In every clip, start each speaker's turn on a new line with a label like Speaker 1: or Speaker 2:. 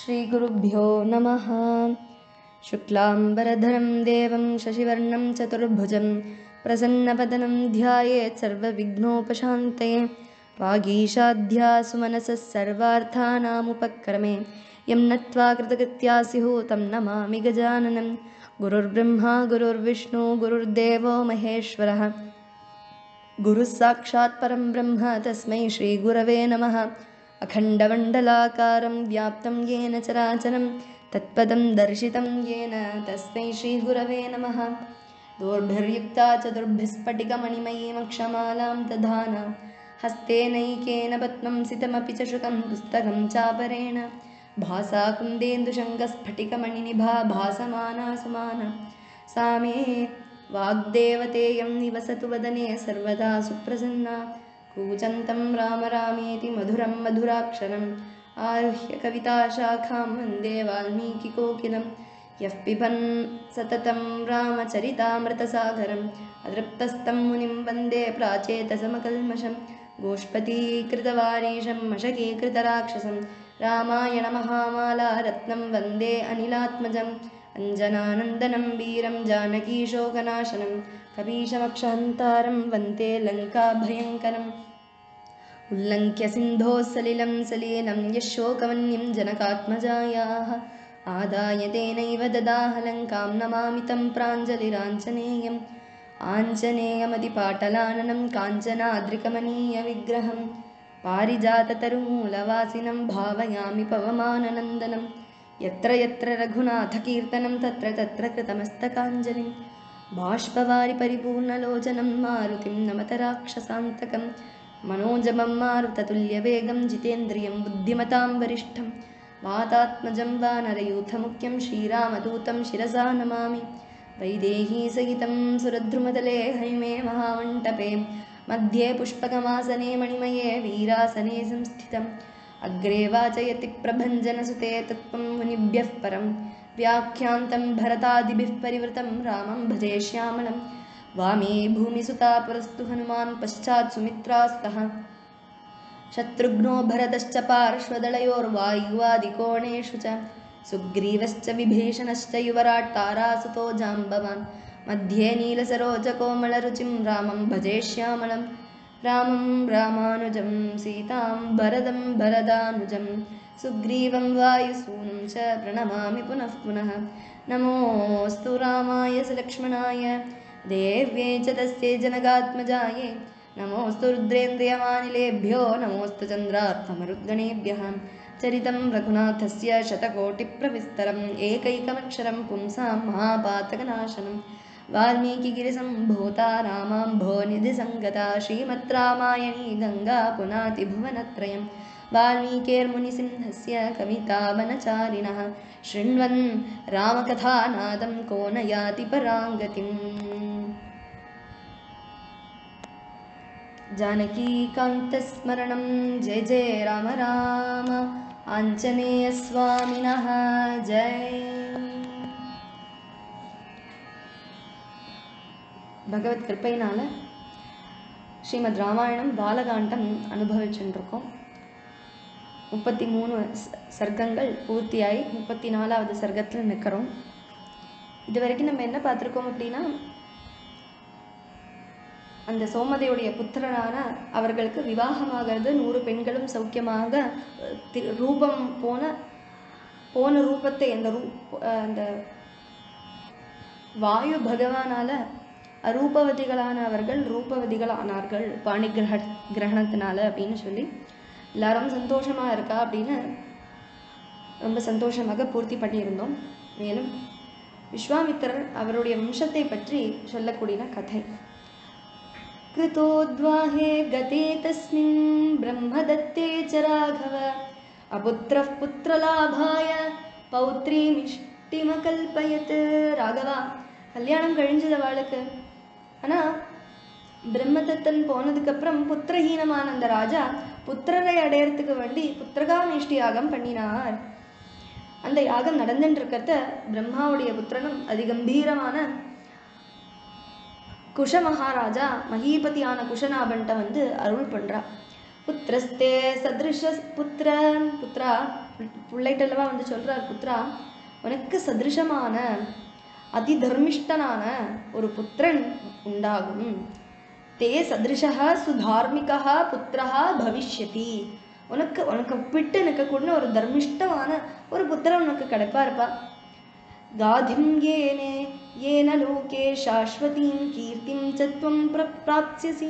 Speaker 1: श्रीगुरुभ्यो नमः शुक्लाम्बरधरं देवं शशिवर्णं चतुर्भुजं प्रसन्नपदनं ध्यायेत् सर्वविघ्नोपशान्तये वागीशाध्या सुमनसः सर्वार्थानामुपक्रमे यं नत्वा कृतकृत्या स्युः तं नमामि गजाननं गुरुर्ब्रह्मा गुरुर्विष्णु गुरुर्देवो महेश्वरः गुरुः साक्षात् परं ब्रह्म तस्मै श्रीगुरवे नमः अखण्डमण्डलाकारं व्याप्तं येन चराचरं तत्पदं दर्शितं येन तस्मै श्रीगुरवे नमः दोर्भिर्युक्ता चतुर्भिस्फटिकमणिमयीमक्षमालां दधाना हस्तेनैकेन पद्मं सितमपि च शुकं पुस्तकं चापरेण भासा कुन्देन्दुशङ्गस्फटिकमणिनिभा भासमाना समाना सा मे वाग्देवतेयं निवसतु वदने सर्वदा सुप्रसन्ना कूजन्तं राम रामेति मधुरं मधुराक्षरम् आरुह्य कविताशाखां वन्दे वाल्मीकिकोकिलं यः पिबन् सततं रामचरितामृतसागरम् अतृप्तस्तं मुनिं वन्दे प्राचेतसमकल्मषं गोष्पतीकृतवारीशं मशकीकृतराक्षसं रामायणमहामाला रत्नं वन्दे अनिलात्मजम् अञ्जनानन्दनं वीरं जानकीशोकनाशनं कपीशमक्षहन्तारं वन्दे लङ्काभयङ्करम् उल्लङ्घ्य सिन्धोः सलिलं सलीलं यः शोकवन्यं जनकात्मजायाः आदाय तेनैव ददाह लङ्कां नमामि तं प्राञ्जलिराञ्जनेयम् आञ्जनेयमतिपाटलाननं काञ्चनाद्रिकमनीयविग्रहं पारिजाततरुमूलवासिनं भावयामि पवमाननन्दनं यत्र यत्र रघुनाथकीर्तनं तत्र तत्र कृतमस्तकाञ्जलिं बाष्पवारि परिपूर्णलोचनं मारुतिं नमत राक्षसान्तकं मनोजमं मारुततुल्यवेगं जितेन्द्रियं बुद्धिमतां वरिष्ठं वातात्मजं वानरयूथमुख्यं श्रीरामदूतं शिरसा नमामि वैदेहीसहितं सुरद्रुमतले हैमे महामण्टपे मध्ये पुष्पकमासने मणिमये वीरासने संस्थितम् अग्रे वाचयति प्रभञ्जनसुते तत्त्वं मुनिभ्यः परं व्याख्यान्तं भरतादिभिः परिवृतं रामं भजे श्यामलं वामे भूमिसुता पुरस्तु हनुमान् पश्चात् सुमित्रास्तः शत्रुघ्नो भरतश्च पार्श्वदलयोर्वायुवादिकोणेषु च सुग्रीवश्च विभीषणश्च युवराट् तारासुतो जाम्बवान् मध्ये नीलसरोजकोमलरुचिं रामं भजे श्यामलं रामं रामानुजं सीतां भरदं भरदानुजं सुग्रीवं वायुसूनं च प्रणमामि पुनः पुनः नमोऽस्तु रामाय सुलक्ष्मणाय देव्यै च तस्यै जनकात्मजायै नमोऽस्तु रुद्रेन्द्रियमानिलेभ्यो नमोऽस्तु चन्द्रार्थमरुद्गणेभ्यः चरितं रघुनाथस्य शतकोटिप्रविस्तरम् एकैकमक्षरं पुंसां महापातकनाशनं वाल्मीकिगिरिसम्भूता रामाम्भोनिधिसङ्गता श्रीमद्रामायणी गङ्गा पुनाति भुवनत्रयं वाल्मीकेर्मुनिसिंहस्य कवितावनचारिणः शृण्वन् रामकथानादं को न याति पराङ्गतिम् जानकीकान्तस्मरणं जय जय राम राम आञ्जनेयस्वामिनः जय பகவத் கிருப்பையினால் ஸ்ரீமத் ராமாயணம் பாலகாண்டம் அனுபவிச்சுருக்கோம் முப்பத்தி மூணு சர்க்கங்கள் பூர்த்தியாகி முப்பத்தி நாலாவது சர்க்கத்தில் நிற்கிறோம் இது வரைக்கும் நம்ம என்ன பார்த்துருக்கோம் அப்படின்னா அந்த சோமதையுடைய புத்திரனான அவர்களுக்கு விவாகமாகிறது நூறு பெண்களும் சௌக்கியமாக ரூபம் போன போன ரூபத்தை அந்த ரூ அந்த வாயு பகவானால் அரூபவதிகளான அவர்கள் ரூபவதிகள் ஆனார்கள் பாணி கிரக கிரகணத்தினால அப்படின்னு சொல்லி எல்லாரும் சந்தோஷமாக இருக்கா அப்படின்னு ரொம்ப சந்தோஷமாக பூர்த்தி பண்ணியிருந்தோம் மேலும் விஸ்வாமித்திரர் அவருடைய வம்சத்தை பற்றி சொல்லக்கூடிய கதை कृतोद्वाहे गते तस्मिन् ब्रह्मदत्ते च राघव अपुत्रः पुत्रलाभाय பௌத்ரீமிஷ்டிமகல்பயத் ராகவா கல்யாணம் கழிஞ்சது அவளுக்கு ஆனால் பிரம்மதத்தன் போனதுக்கப்புறம் புத்திரஹீனமான அந்த ராஜா புத்திரரை அடையறதுக்கு வேண்டி புத்திரகாமிஷ்டி யாகம் பண்ணினார் அந்த யாகம் நடந்துட்டு இருக்கிறத பிரம்மாவுடைய புத்திரனும் அதிகம்பீரமான குஷ மகாராஜா மகீபதியான குஷநாபன்ட்ட வந்து அருள் பண்றா புத்திரஸ்தே சதிருஷ புத்திர புத்ரா பிள்ளைட்டல்லவா வந்து சொல்றார் புத்ரா உனக்கு சதிருஷமான அதி தர்மிஷ்டனான ஒரு புத்திரன் உண்டாகும் தே சதிருஷா சுதார்மிகா புத்திரா பவிஷ்யதி உனக்கு உனக்கு விட்டு நிற்கக்கூடிய ஒரு தர்மிஷ்டமான ஒரு புத்திரன் உனக்கு கிடைப்பாருப்பா गाधिं येने येन लोके शाश्वतीं कीर्तिं च त्वं प्र- प्राप्स्यसि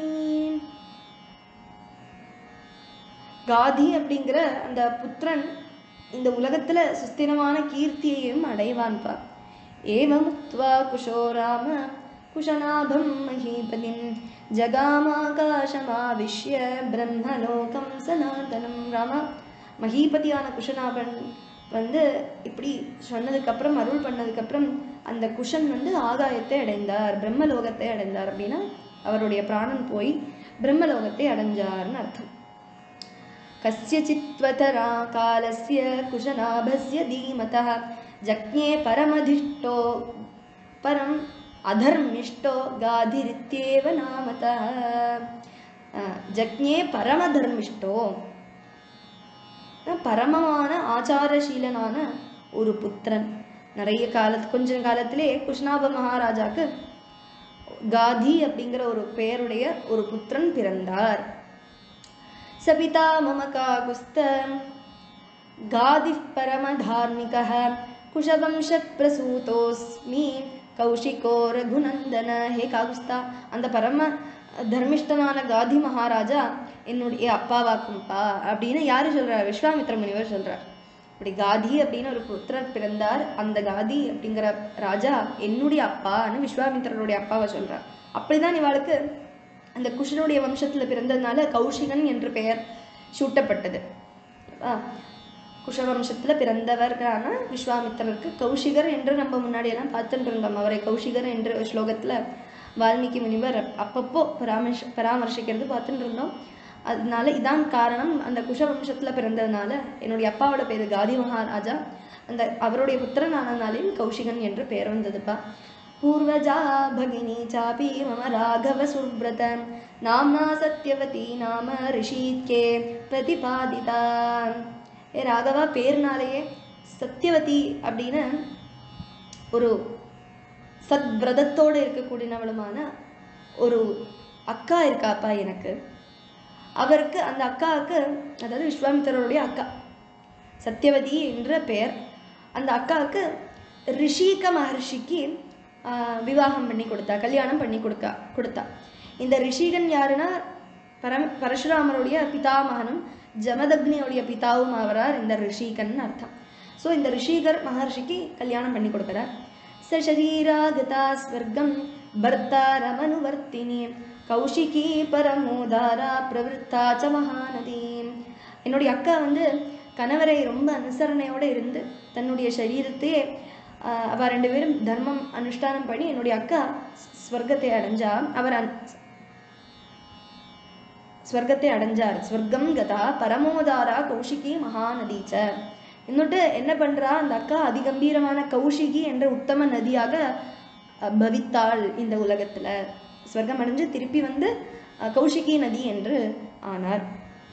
Speaker 1: காதி அப்படிங்கிற அந்த புத்திரன் இந்த உலகத்துல சுஸ்திரமான கீர்த்தியையும் அடைவான்பா ஏவமுக்த்வா குஷோ ராம குஷநாபம் மகீபதிம் ஜகாமாகாசமாவிஷ்ய பிரம்மலோகம் சனாதனம் ராமா மகீபதியான குஷநாபன் வந்து இப்படி சொன்னதுக்கப்புறம் அருள் பண்ணதுக்கப்புறம் அந்த குஷன் வந்து ஆகாயத்தை அடைந்தார் பிரம்மலோகத்தை அடைந்தார் அப்படின்னா அவருடைய பிராணன் போய் பிரம்மலோகத்தை அடைஞ்சார்னு அர்த்தம் कस्यचित्त्वतरा कालस्य कुशनाभस्य धीमतः जज्ञे परमधिष्टो परम् अधर्मिष्टो गाधिरित्येव नामतः अ, जज्ञे परमधर्मिष्टோ பரமமான ஆச்சாரசீலனான ஒரு புத்திரன் நிறைய காலத்து கொஞ்ச காலத்திலே குஷ்ணாப மகாராஜாக்கு காதி அப்படிங்கிற ஒரு பெயருடைய ஒரு புத்திரன் பிறந்தார் सपिता मम काकुस्त गादिः परमधार्मिकः कुशवंशप्रसूतोऽस्मि கௌஷிகோ ரகுநந்தன ஹே காகுஸ்தா அந்த பரம தர்மிஷ்டனான காதி மகாராஜா என்னுடைய அப்பாவாக்கும்பா அப்படின்னு யாரு சொல்றார் விஸ்வாமித்ர முனிவர் சொல்றார் இப்படி காதி அப்படின்னு ஒரு புத்திரர் பிறந்தார் அந்த காதி அப்படிங்கிற ராஜா என்னுடைய அப்பான்னு விஸ்வாமித்திரருடைய அப்பாவை சொல்றார் அப்படிதான் இவாளுக்கு அந்த குஷனுடைய வம்சத்துல பிறந்ததுனால கௌஷிகன் என்று பெயர் சூட்டப்பட்டது ஆ, குஷ வம்சத்துல பிறந்தவர்களான விஸ்வாமித்திரருக்கு கௌஷிகர் என்று நம்ம முன்னாடி எல்லாம் பார்த்துட்டு இருந்தோம் அவரை கௌஷிகர் என்ற ஸ்லோகத்துல வால்மீகி முனிவர் அப்பப்போ பராமர்ஷ பராமர்சிக்கிறது பார்த்துட்டு இருந்தோம் அதனால இதான் காரணம் அந்த குஷ வம்சத்துல பிறந்ததுனால என்னுடைய அப்பாவோட பேரு காதி மகாராஜா அந்த அவருடைய புத்திரன் ஆனதுனாலையும் கௌஷிகன் என்று பெயர் வந்ததுப்பா पूर्वजा भगिनी चापि मम राघवसुव्रत नाम्ना सत्यवती नाम ऋषिके प्रतिपादिता ஏ ராகவா பேர்னாலேயே சத்தியவதி அப்படின்னு ஒரு சத்விரதத்தோடு இருக்கக்கூடியவளுமான ஒரு அக்கா இருக்காப்பா எனக்கு அவருக்கு அந்த அக்காவுக்கு அதாவது விஸ்வாமித்திரருடைய அக்கா சத்தியவதி என்ற பெயர் அந்த அக்காவுக்கு ரிஷிக மகர்ஷிக்கு ஆஹ், விவாகம் பண்ணி கொடுத்தா கல்யாணம் பண்ணி கொடுக்கா கொடுத்தா இந்த ரிஷிகன் யாருன்னா பரம் பரசுராமருடைய பிதாமகனும் ஜமதக்னியோடைய பிதாவும் ஆவரார் இந்த ரிஷிகன் அர்த்தம் ஸோ இந்த ரிஷிகர் மகர்ஷிக்கு கல்யாணம் பண்ணி கொடுக்குறார் ச சரீராகதா ஸ்வர்க்கம் பர்த்தாரமனுவர்த்தினி கௌஷிகி பரமோதாரா பிரவருத்தா ச மகாநதி என்னுடைய அக்கா வந்து கணவரை ரொம்ப அனுசரணையோட இருந்து தன்னுடைய சரீரத்தையே ஆஹ், அவ ரெண்டு பேரும் தர்மம் அனுஷ்டானம் பண்ணி என்னுடைய அக்கா ஸ்வர்க்கத்தை அடைஞ்சா அவர் அன்- ஸ்வர்க்கத்தை அடைஞ்சார் ஸ்வர்க்கம் கதா பரமோதாரா கௌஷிகி மகாநதீச்ச இன்னொட்டு என்ன பண்றா அந்த அக்கா அதிகம்பீரமான கௌஷிகி என்ற உத்தம நதியாக அஹ், பவித்தாள் இந்த உலகத்துல ஸ்வர்க்கம் அடைஞ்சு திருப்பி வந்து அஹ், கௌஷிகி நதி என்று ஆனார்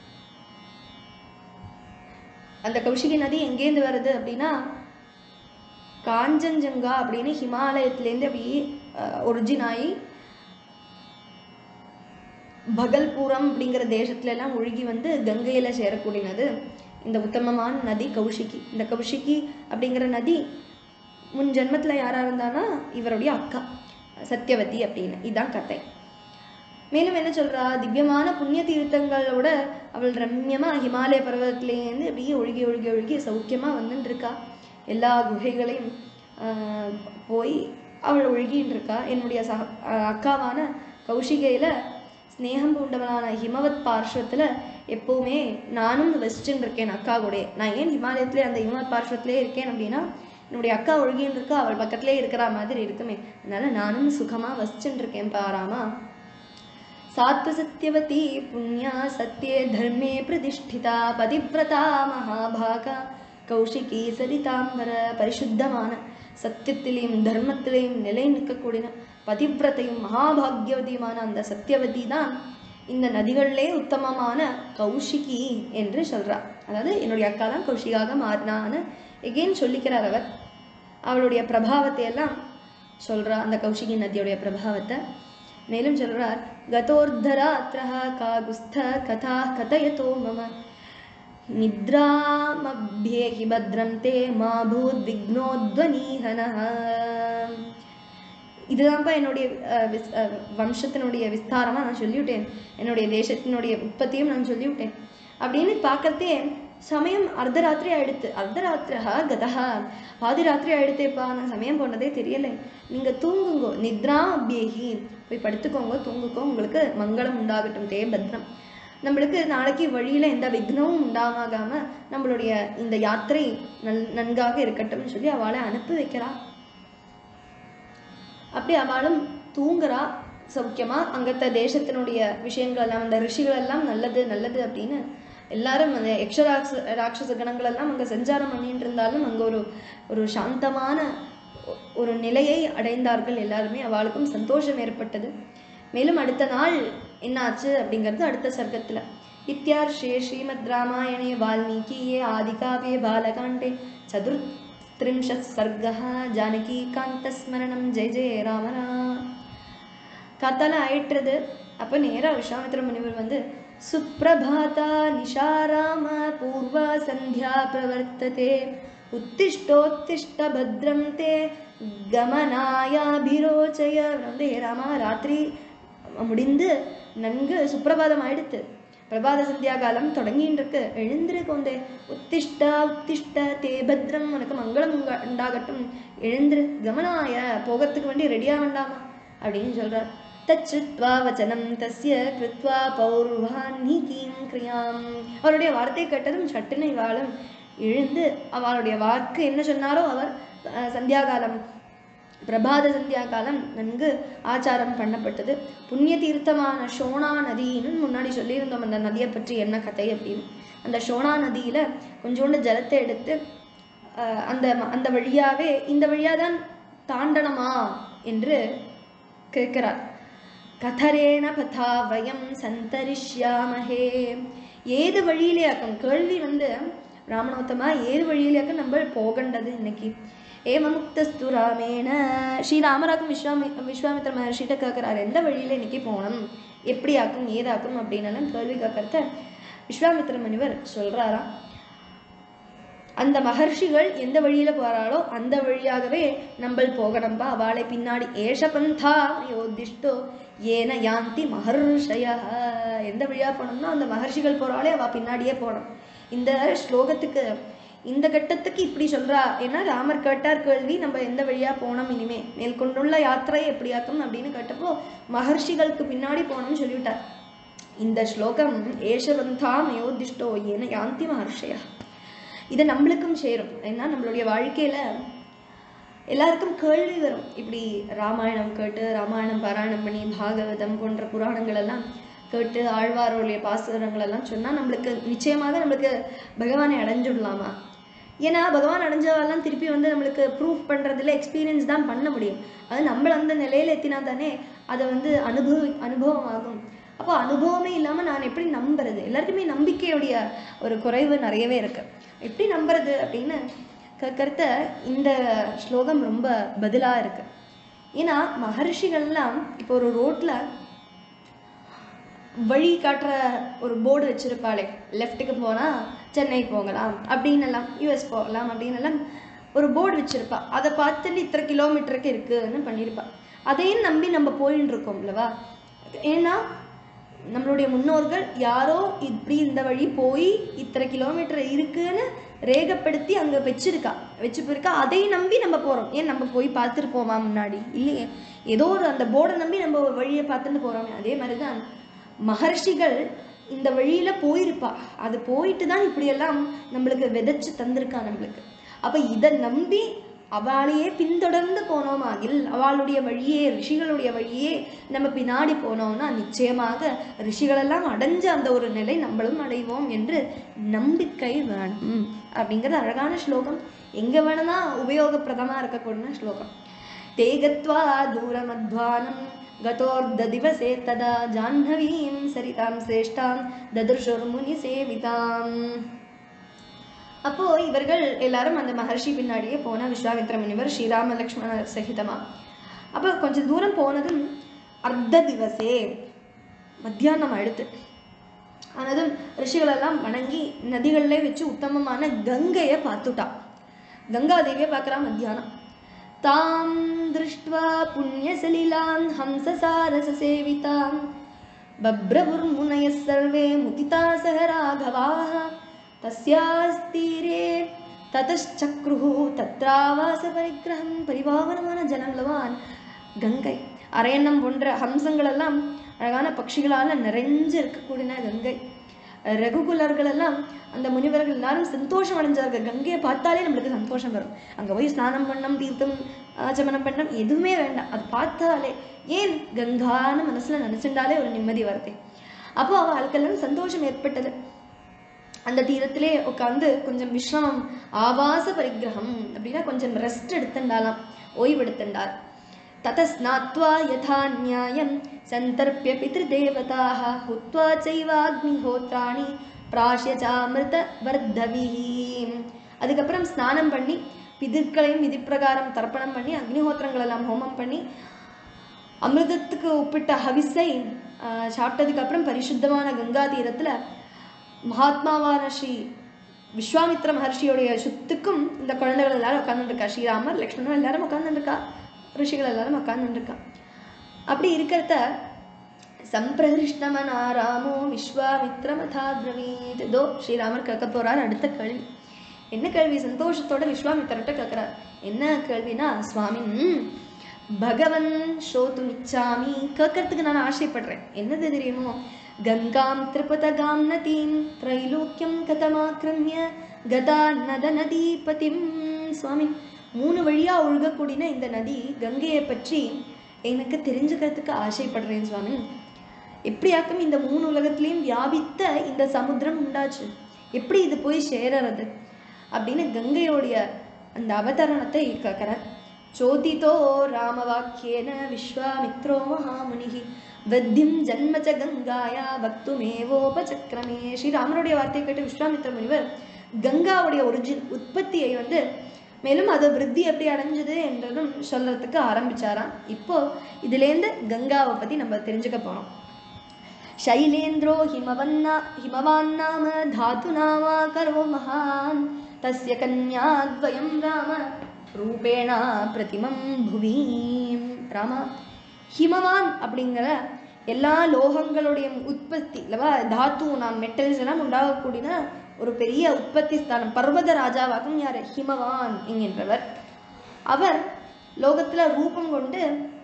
Speaker 1: அந்த கௌஷிகி நதி எங்கேருந்து வருது அப்படின்னா காஞ்சன்ஜங்கா அப்படின்னு ஹிமாலயத்திலேருந்து அப்படி ஒரிஜின் ஆகி பகல்பூரம் அப்படிங்கிற தேசத்துல எல்லாம் ஒழுகி வந்து கங்கையில சேரக்கூடியது இந்த உத்தமமான நதி கௌஷிகி இந்த கௌஷிகி அப்படிங்கிற நதி முன் ஜென்மத்துல யாரா இருந்தானா இவருடைய அக்கா சத்யவதி அப்படின்னு இதான் கதை மேலும் என்ன சொல்றா திவ்யமான புண்ணிய தீர்த்தங்களோட அவள் ரம்யமா ஹிமாலய பர்வதத்திலேருந்து அப்படியே ஒழுகி ஒழுகி ஒழுகி சௌக்கியமா வந்துட்டு இருக்கா எல்லா குகைகளையும் ஆஹ், போய் அவள் ஒழுகின்னு இருக்கா என்னுடைய சக ஆஹ், அக்காவான கௌஷிகையில ஸ்நேகம் பூண்டவனான ஹிமவத் பார்ஸ்வத்துல எப்பவுமே நானும் வசிச்சுட்டு இருக்கேன் அக்கா கூட நான் ஏன் ஹிமாலயத்திலே அந்த ஹிமவத் பார்ஸ்வத்திலே இருக்கேன் அப்படின்னா என்னுடைய அக்கா ஒழுகின்னு இருக்கா அவள் பக்கத்திலே இருக்கிற மாதிரி இருக்குமே அதனால நானும் சுகமா வசிச்சுட்டு இருக்கேன் பாராமா सात्वसत्यवती पुण्या सत्ये धर्मे प्रतिष्ठिता பதிவிரதா மகாபாகா கௌஷிகி சரிதாம்பர பரிசுத்தமான சத்தியத்திலையும் தர்மத்திலையும் நிலை நிற்கக்கூடிய பதிவிரத்தையும் மகாபாகியவதியுமான அந்த சத்தியவதி தான் இந்த நதிகளிலே உத்தமமான கௌஷிகி என்று சொல்றா அதாவது என்னுடைய அக்கா தான் கௌஷிகாக மாறினான்னு எகெயின் சொல்லிக்கிறார் அவர் அவளுடைய பிரபாவத்தை எல்லாம் சொல்றா அந்த கௌஷிகி நதியுடைய பிரபாவத்தை மேலும் சொல்றார் கதோர்தராத்திரः காகுஸ்த கதா கதயதோ மம நித்ராமப்யேகி பத்ரம் தே மா பூத் விக்னோத்வனீஹனः இதுதான்ப்பா என்னுடைய அஹ், விஸ்- அஹ், வம்சத்தினுடைய விஸ்தாரமா நான் சொல்லிவிட்டேன் என்னுடைய தேசத்தினுடைய உற்பத்தியும் நான் சொல்லிவிட்டேன் அப்படின்னு பார்க்கறதே சமயம் அர்த்தராத்திரி ஆயிடுத்து அர்த்தராத்திரா கதா பாதி ராத்திரி ஆயிடுத்தேப்பா நான் சமயம் போனதே தெரியலை நீங்க தூங்குங்கோ நித்ரா அபியேகி போய் படுத்துக்கோங்க தூங்குக்கோ உங்களுக்கு மங்களம் உண்டாகட்டும் தே பத்ரம் நம்மளுக்கு நாளைக்கு வழியில எந்த விக்னமும் உண்டாகாம நம்மளுடைய இந்த யாத்திரை நல் நன்காக இருக்கட்டும்னு சொல்லி அவளை அனுப்பி வைக்கிறா அப்படி அவளும் தூங்குறா சௌக்கியமா அங்கத்த தேசத்தினுடைய விஷயங்கள் எல்லாம் அந்த ரிஷிகள் எல்லாம் நல்லது நல்லது அப்படின்னு எல்லாரும் அந்த யக்ஷராட்ச ராட்சச கணங்கள் எல்லாம் அங்க சஞ்சாரம் பண்ணிட்டு இருந்தாலும் அங்க ஒரு ஒரு சாந்தமான ஒ- ஒரு நிலையை அடைந்தார்கள் எல்லாருமே அவளுக்கும் சந்தோஷம் ஏற்பட்டது மேலும் அடுத்த நாள் என்னாச்சு அப்படிங்கிறது அடுத்த சர்க்கத்துல இத்தியார்ஷே ஸ்ரீமத் ராமாயணே வால்மீகியே ஆதிகாவே பாலகாண்டே சதுர் त्रिंशत् सर्गः जानकीकान्तस्मरणं जय जय ராம ராம் காத்தால ஆயிட்டுறது அப்போ நேரா விஸ்வாமித்திர முனிவர் வந்து சுப்ரபாதா நிஷாராம பூர்வ சந்தியா பிரவர்த்ததே உத்திஷ்டோத்திஷ்ட பத்ரம் தே கமனாயாபிரோச்சய வந்து "ஹே ராமா ராத்திரி முடிந்து நன்கு சுப்பிரபாதம் ஆயிடுத்து பிரபாத சந்தியா காலம் தொடங்கின்னு இருக்கு எழுந்திரு கொண்டே உத்திஷ்ட உத்திஷ்ட தே பத்ரம் உனக்கு மங்களம் உங்க- உண்டாகட்டும் எழுந்திரு கமனாய போகத்துக்கு வேண்டி ரெடியா வேண்டாமா அப்படின்னு சொல்றார் தச்சுத்வா வச்சனம் தஸ்ய கிருத்வா பௌர்வான்ஹிகீம் கிரியாம் அவருடைய வார்த்தை கேட்டதும் சட்டுன்னு இவாளும் எழுந்து அவளுடைய வாக்கு என்ன சொன்னாரோ அவர் அஹ், சந்தியாகாலம் பிரபாத சந்தியா காலம் நன்கு ஆச்சாரம் பண்ணப்பட்டது புண்ணிய தீர்த்தமான ஷோனா நதின்னு முன்னாடி சொல்லியிருந்தோம் அந்த நதியை பற்றி என்ன கதை அப்படின்னு அந்த ஷோனா நதியில கொஞ்சோண்டு ஜலத்தை எடுத்து அஹ், அந்த ம- அந்த வழியாவே இந்த வழியா தான் தாண்டனமா என்று கேட்கிறார் கதரேன பதா வயம் சந்தரிஷ்யாமஹே ஏது வழியிலேயாக்கும் கேள்வி வந்து ராமனோத்தமா ஏது வழியிலேயாக்கும் நம்ம போகண்டது இன்னைக்கு ஏவமுக்தஸ்து ராமேன ஸ்ரீராமராக்கும் விஸ்வாமி விஸ்வாமித்திர மகர்ஷிட்ட கேட்குறாரு எந்த வழியில இன்னைக்கு போகணும் எப்படி ஆக்கும் ஏதாக்கும் அப்படின்னு கேள்வி கேட்கறத விஸ்வாமித்திர முனிவர் சொல்றாராம் அந்த மகர்ஷிகள் எந்த வழியில போறாளோ அந்த வழியாகவே நம்ம போகணும்பா அவளை பின்னாடி ஏஷ பந்தா யோதிஷ்டோ ஏன யாந்தி மகர்ஷய எந்த வழியா போனோம்னா அந்த மகர்ஷிகள் போறாளே அவ பின்னாடியே போகணும் இந்த ஸ்லோகத்துக்கு இந்த கட்டத்துக்கு இப்படி சொல்றா ஏன்னா ராமர் கேட்டார் கேள்வி நம்ம எந்த வழியா போனோம் இனிமே மேற்கொண்டுள்ள யாத்திரை எப்படியாக்கும் அப்படின்னு கேட்டப்போ மகர்ஷிகளுக்கு பின்னாடி போகணும்னு சொல்லிவிட்டார் இந்த ஸ்லோகம் ஏஷவந்தாம் யோதிஷ்டோ ஏன யாந்தி மகர்ஷயா இது நம்மளுக்கும் சேரும் ஏன்னா நம்மளுடைய வாழ்க்கையில எல்லாருக்கும் கேள்வி வரும் இப்படி ராமாயணம் கேட்டு ராமாயணம் பாராயணம் பண்ணி பாகவதம் போன்ற புராணங்கள் எல்லாம் கேட்டு ஆழ்வாருடைய பாசுரங்கள் எல்லாம் சொன்னா நம்மளுக்கு நிச்சயமாக நம்மளுக்கு பகவானை அடைஞ்சுடலாமா ஏன்னா பகவான் அடைஞ்சவெல்லாம் திருப்பி வந்து நம்மளுக்கு ப்ரூஃப் பண்றதுல எக்ஸ்பீரியன்ஸ் தான் பண்ண முடியும் அது நம்மள அந்த நிலையில எத்தினா தானே அதை வந்து அனுபவி அனுபவம் ஆகும் அப்போ அனுபவமே இல்லாம நான் எப்படி நம்புறது எல்லாருக்குமே நம்பிக்கையுடைய ஒரு குறைவு நிறையவே இருக்கு எப்படி நம்புறது அப்படின்னு கேட்கறத இந்த ஸ்லோகம் ரொம்ப பதிலா இருக்கு ஏன்னா மகர்ஷிகள்லாம் இப்போ ஒரு ரோட்ல வழி காட்டுற ஒரு போர்டு வச்சிருப்பாளே லெஃப்ட்டுக்கு போனா சென்னை போகலாம் அப்படின்னு எல்லாம் யூஎஸ் போகலாம் அப்படின்னு எல்லாம் ஒரு போர்டு வச்சிருப்பா அதை பார்த்துட்டு இத்தனை கிலோமீட்டருக்கு இருக்குன்னு பண்ணியிருப்பா அதையும் நம்பி நம்ம போயின்னு இருக்கோம் இல்லவா ஏன்னா நம்மளுடைய முன்னோர்கள் யாரோ இப்படி இந்த வழி போய் இத்தனை கிலோமீட்டர் இருக்குன்னு ரேகப்படுத்தி அங்க வச்சிருக்கா வச்சு போயிருக்கா அதை நம்பி நம்ம போறோம் ஏன் நம்ம போய் பார்த்துட்டு போமா முன்னாடி இல்லையே ஏதோ ஒரு அந்த போர்டை நம்பி நம்ம ஒரு வழியை பார்த்துட்டு போறோமே அதே மாதிரிதான் மகர்ஷிகள் இந்த வழியில போயிருப்பா அது போயிட்டு தான் இப்படியெல்லாம் நம்மளுக்கு விதைச்சு தந்திருக்கா நம்மளுக்கு அப்ப இதை நம்பி அவளையே பின்தொடர்ந்து போனோமாகில் அவளுடைய வழியே ரிஷிகளுடைய வழியே நம்ம பின்னாடி போனோம்னா நிச்சயமாக ரிஷிகளெல்லாம் அடைஞ்ச அந்த ஒரு நிலை நம்மளும் அடைவோம் என்று நம்பிக்கை வேணும் அப்படிங்கிறது அழகான ஸ்லோகம் எங்க வேணும்னா உபயோகப்பிரதமா இருக்கக்கூடிய ஸ்லோகம் ते गत्वा दूरमध्वानं गतोर्धदिवसे तदा जाह्नवीं सरितां श्रेष्ठां ददृशुर्मुनिसेविताम् அப்போ இவர்கள் எல்லாரும் அந்த மகர்ஷி பின்னாடியே போன விஸ்வாமித்ர முனிவர் ஸ்ரீராம லக்ஷ்மணர் சகிதமா அப்போ கொஞ்சம் தூரம் போனதும் அர்த்த திவசே மத்தியானம் ஆயிடுத்து ஆனதும் ரிஷிகளெல்லாம் வணங்கி நதிகளிலே வச்சு உத்தமமான கங்கையை பார்த்துட்டா கங்காதேவியை பார்க்குறா மத்தியானம் தாம் திருஷ்டுவா புண்ணியசலிலான் ஹம்சசாரசசேவிதாம் बभ्रवुर्मुनयः सर्वे मुदिता सह राघवाः तस्यास्तीरे ततश्चक्रुः तत्रावासपरिग्रहं பரிபாவனமான ஜனங்களவான் கங்கை அரையன்னம் போன்ற ஹம்சங்கள் எல்லாம் அழகான பட்சிகளால நிறைஞ்சு இருக்கக்கூடிய கங்கை ரகுகுலர்கள் எல்லாம் அந்த முனிவர்கள் எல்லாரும் சந்தோஷம் அடைஞ்சார்கள் கங்கையை பார்த்தாலே நம்மளுக்கு சந்தோஷம் வரும் அங்க போய் ஸ்நானம் பண்ணம் தீர்த்தம் ஆச்சமனம் பண்ணம் எதுவுமே வேண்டாம் அது பார்த்தாலே ஏன் கங்கான்னு மனசுல நினைச்சுட்டாலே ஒரு நிம்மதி வருது அப்போ அவளுக்கெல்லாம் சந்தோஷம் ஏற்பட்டது அந்த தீரத்திலே உட்காந்து கொஞ்சம் விஸ்ரமம் ஆவாச பரிகிரகம் அப்படின்னா கொஞ்சம் ரெஸ்ட் எடுத்துண்டாலாம் ஓய்வு எடுத்துண்டார் ततस्नात्वा यथा न्यायं सन्तर्प्य पितृदेवताः हुत्वा चैवाग्निहोत्राणि प्राश्य चामृतवर्धविः அதுக்கப்புறம் ஸ்நானம் பண்ணி பிதிர்களையும் விதிப்பிரகாரம் தர்ப்பணம் பண்ணி அக்னிஹோத்திரங்கள் எல்லாம் ஹோமம் பண்ணி அமிர்தத்துக்கு உப்பிட்ட ஹவிஸை ஆஹ், சாப்பிட்டதுக்கு அப்புறம் பரிசுத்தமான கங்கா தீரத்துல மகாத்மாவான ஸ்ரீ விஸ்வாமித்ர மகர்ஷியோடைய சுத்துக்கும் இந்த குழந்தைகள் எல்லாரும் உட்காந்துருக்கா ஸ்ரீராமர் லக்ஷ்மணன் எல்லாரும் உட்காந்துருக்கா ரிஷிகள் எல்லாரும் உட்காந்துருக்கா அப்படி இருக்கிறத சம்பிரகிருஷ்ணமனாராமோ விஸ்வாமித்ரமதா பிரவீத் இதோ ஸ்ரீராமர் கேட்க போறார் அடுத்த கேள்வி என்ன கேள்வி சந்தோஷத்தோட விஸ்வாமித்திரர்கிட்ட கேட்கிறார் என்ன கேள்வினா சுவாமி ம், பகவன் ஸ்ரோத்தும் இச்சாமி கேட்கறதுக்கு நான் ஆசைப்படுறேன் என்னது தெரியுமோ கங்காம் திரிபதகாம் நதீம் திரைலோக்கியம் கதமாக்கிரமிய கதா நத நதீபதிம் சுவாமி மூணு வழியா ஒழுகக்கூடிய இந்த நதி கங்கையை பற்றி எனக்கு தெரிஞ்சுக்கிறதுக்கு ஆசைப்படுறேன் சுவாமி எப்படியாக்கும் இந்த மூணு உலகத்திலையும் வியாபித்த இந்த சமுத்திரம் உண்டாச்சு எப்படி இது போய் சேரறது அப்படின்னு கங்கையோடைய அந்த அவதரணத்தை கேட்கிறார் சோதிதோ ராமவாக்கியேன விஸ்வாமித்ரோ மகாமுனிகி வத்தியம் ஜன்ம ச கங்காயா பக்துமேவோபசக்கிரமே ஸ்ரீராமனுடைய வார்த்தையை கேட்டு விஸ்வாமித்ர முனிவர் கங்காவுடைய ஒரிஜின் உற்பத்தியை வந்து மேலும் அது விருத்தி எப்படி அடைஞ்சது என்றதும் சொல்றதுக்கு ஆரம்பிச்சாராம் இப்போ இதுலேருந்து கங்காவை பத்தி நம்ம தெரிஞ்சுக்க போறோம் शैलेन्द्रो हिमवन्ना हिमवान् नाम धातुनामा करो महान् तस्य कन्याद्वयं राम ரூபேணா பிரதிமம் புவீம் ராமா ஹிமவான் அப்படிங்கிற எல்லா லோகங்களுடைய உற்பத்தி இல்லவா தாத்து நாம் மெட்டல்ஸ் எல்லாம் உண்டாகக்கூடிய ஒரு பெரிய உற்பத்தி ஸ்தானம் பர்வத ராஜாவாகும் யார் ஹிமவான் என்கின்றவர் அவர் லோகத்துல ரூபம் கொண்டு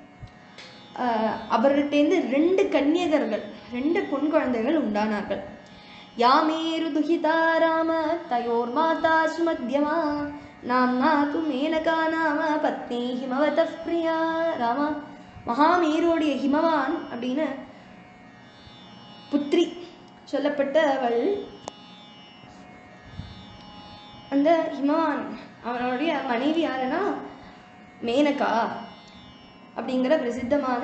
Speaker 1: ஆஹ் அவர்கிட்டேருந்து ரெண்டு கன்னியகர்கள் ரெண்டு பொன் குழந்தைகள் உண்டானார்கள் யாமேரு துஹிதா ராம தயோர் மாதா சுமத்யமா நாம்னா து மேனகா நாம பத்னி ஹிமவத பிரியா ராமா மகாமேருடைய ஹிமவான் அப்படின்னு புத்ரி சொல்லப்பட்டவள் அந்த ஹிமவான் அவனுடைய மனைவி யாருன்னா மேனகா அப்படிங்கிற பிரசித்தமான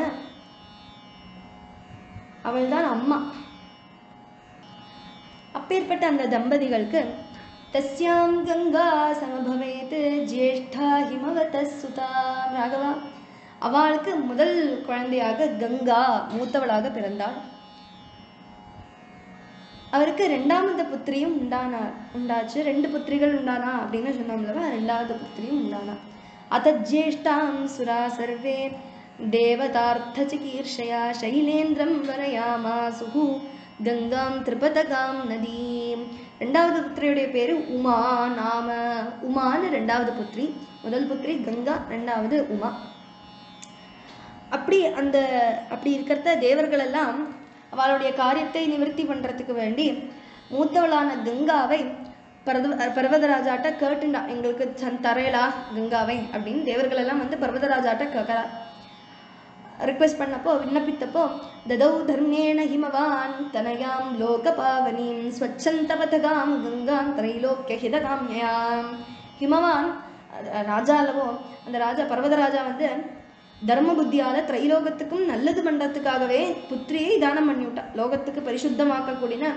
Speaker 1: அவள்தான் அம்மா அப்பேற்பட்ட அந்த தம்பதிகளுக்கு தஸ்யாம் கங்கா சமபவேத் ஜேஷ்டா ஹிமவத சுதா ராகவா அவளுக்கு முதல் குழந்தையாக கங்கா மூத்தவளாக பிறந்தாள் அவருக்கு ரெண்டாமது புத்திரியும் உண்டானார் உண்டாச்சு ரெண்டு புத்திரிகள் உண்டானா அப்படின்னு சொன்னோம்லவா ரெண்டாவது புத்திரியும் உண்டானா அத்தஜ்யேஷ்டாம் சுரா சர்வே தேவதார்த்தச்சிகீர்ஷயா சைலேந்திரம் வரயாமாசுகு கங்காம் திரிபதகாம் நதீம் ரெண்டாவது புத்திரியுடைய பேரு உமா நாம உமான்னு ரெண்டாவது புத்திரி முதல் புத்திரி கங்கா ரெண்டாவது உமா அப்படி அந்த அப்படி இருக்கிறத தேவர்கள் எல்லாம் அவளுடைய காரியத்தை நிவர்த்தி பண்றதுக்கு வேண்டி மூத்தவளான கங்காவை பரத பர்வதராஜாட்ட கேட்டுண்டா எங்களுக்கு சன் தரையலா கங்காவை அப்படின்னு தேவர்கள் எல்லாம் வந்து பர்வதராஜாட்ட கேட்கறா ரிக்வெஸ்ட் பண்ணப்போ விண்ணப்பித்தப்போ ததௌ தர்மேண ஹிமவான் தனயாம் லோகபாவனீம் ஸ்வச்சந்தபதகாம் கங்காம் திரைலோக்கிய ஹிதகாம்யாம் ஹிமவான் அஹ் ராஜாலவோ அந்த ராஜா பர்வதராஜா வந்து தர்ம புத்தியால திரைலோகத்துக்கும் நல்லது பண்றதுக்காகவே புத்திரியை தானம் பண்ணி விட்டா லோகத்துக்கு பரிசுத்தமாக்கக்கூடிய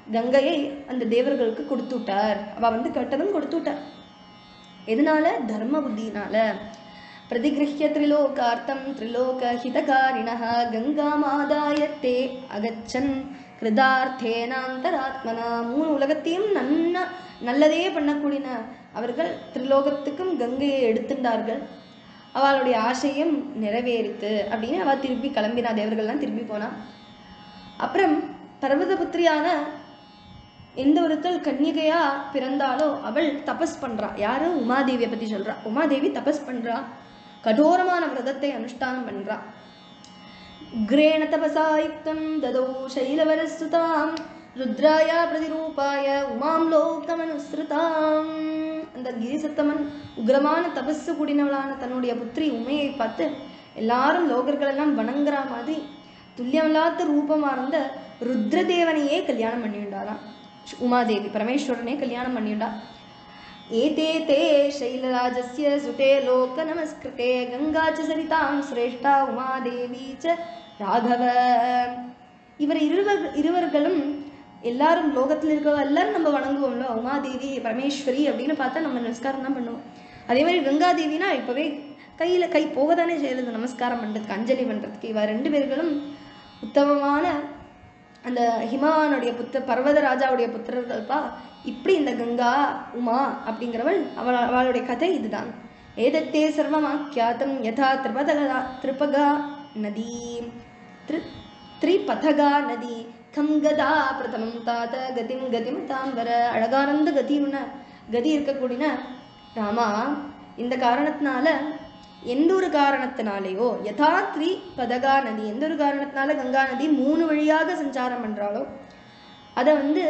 Speaker 1: கங்கையை அந்த தேவர்களுக்கு கொடுத்து விட்டார் அவ வந்து கேட்டதும் கொடுத்து விட்டார் எதனால தர்ம புத்தினால பிரதிகிருஹ்ய திரிலோகார்த்தம் திரிலோக ஹிதகாரிணः கங்காமாதாய தே அகச்சன் கிருதார்த்தேனாந்தராத்மனா மூணு உலகத்தையும் நன்ன நல்லதே பண்ணக்கூடிய அவர்கள் திரிலோகத்துக்கும் கங்கையை எடுத்துட்டார்கள் அவளுடைய ஆசையும் நிறைவேறித்து அப்படின்னு அவள் திருப்பி கிளம்பினா தேவர்கள்லாம் திரும்பி போனா அப்புறம் பர்வதபுத்திரியான எந்த ஒருத்தல் கன்னிகையா பிறந்தாலோ அவள் தபஸ் பண்றா யாரு உமாதேவியை பத்தி சொல்றா உமாதேவி தபஸ் பண்றா கடோரமான விரதத்தை அனுஷ்டானம் பண்றா உக்ரேண தபசா யுக்தம் ததோ சைலவரஸ்துதாம் ருத்ராயா பிரதிரூபாய உமாம் லோகமனுஸ்ருதாம் அந்த கிரிசத்தமன் உக்ரமான தபஸு கூடினவளான தன்னுடைய புத்திரி உமையை பார்த்து எல்லாரும் லோகர்கள் எல்லாம் வணங்குற மாதிரி துல்லியமில்லாத ரூபமா இருந்த ருத்ரதேவனையே கல்யாணம் பண்ணிவிட்டாராம் உமாதேவி பரமேஸ்வரனே கல்யாணம் பண்ணிவிட்டா ஏதே தே शैलराजस्य सुते लोकनमस्कृते गङ्गा च सरितां श्रेष्ठा உமாதேவி ச ராகவ இவர் இருவர் இருவர்களும் எல்லாரும் லோகத்தில் இருக்கிறவங்க எல்லாரும் நம்ம வணங்குவோம்ல உமாதேவி பரமேஸ்வரி அப்படின்னு பார்த்தா நம்ம நமஸ்காரம் தான் பண்ணுவோம் அதே மாதிரி கங்காதேவினா இப்போவே கையில் கை போக தானே செய்யுது நமஸ்காரம் பண்ணுறதுக்கு அஞ்சலி பண்ணுறதுக்கு இவ ரெண்டு பேர்களும் உத்தமமான அந்த ஹிமவானுடைய புத்த பர்வத ராஜாவுடைய புத்திரர்கள்ப்பா இப்படி இந்த கங்கா உமா அப்படிங்கிறவள் அவள் அவளுடைய கதை இதுதான் ஏதத்தே சர்வமாக்கியாத்தம் யதா திரிபதகா திரிபகா நதி திரு திரிபதகா நதி கம் கதா பிரதமம் தாத கதிம் கதிம் தாம்பர அழகானந்த கதி உன்ன கதி இருக்கக்கூடிய ராமா இந்த காரணத்தினால எந்த ஒரு காரணத்தினாலேயோ யதா த்ரி பதகா நதி எந்த ஒரு காரணத்தினால கங்கா நதி மூணு வழியாக சஞ்சாரம் பண்றாளோ அதை வந்து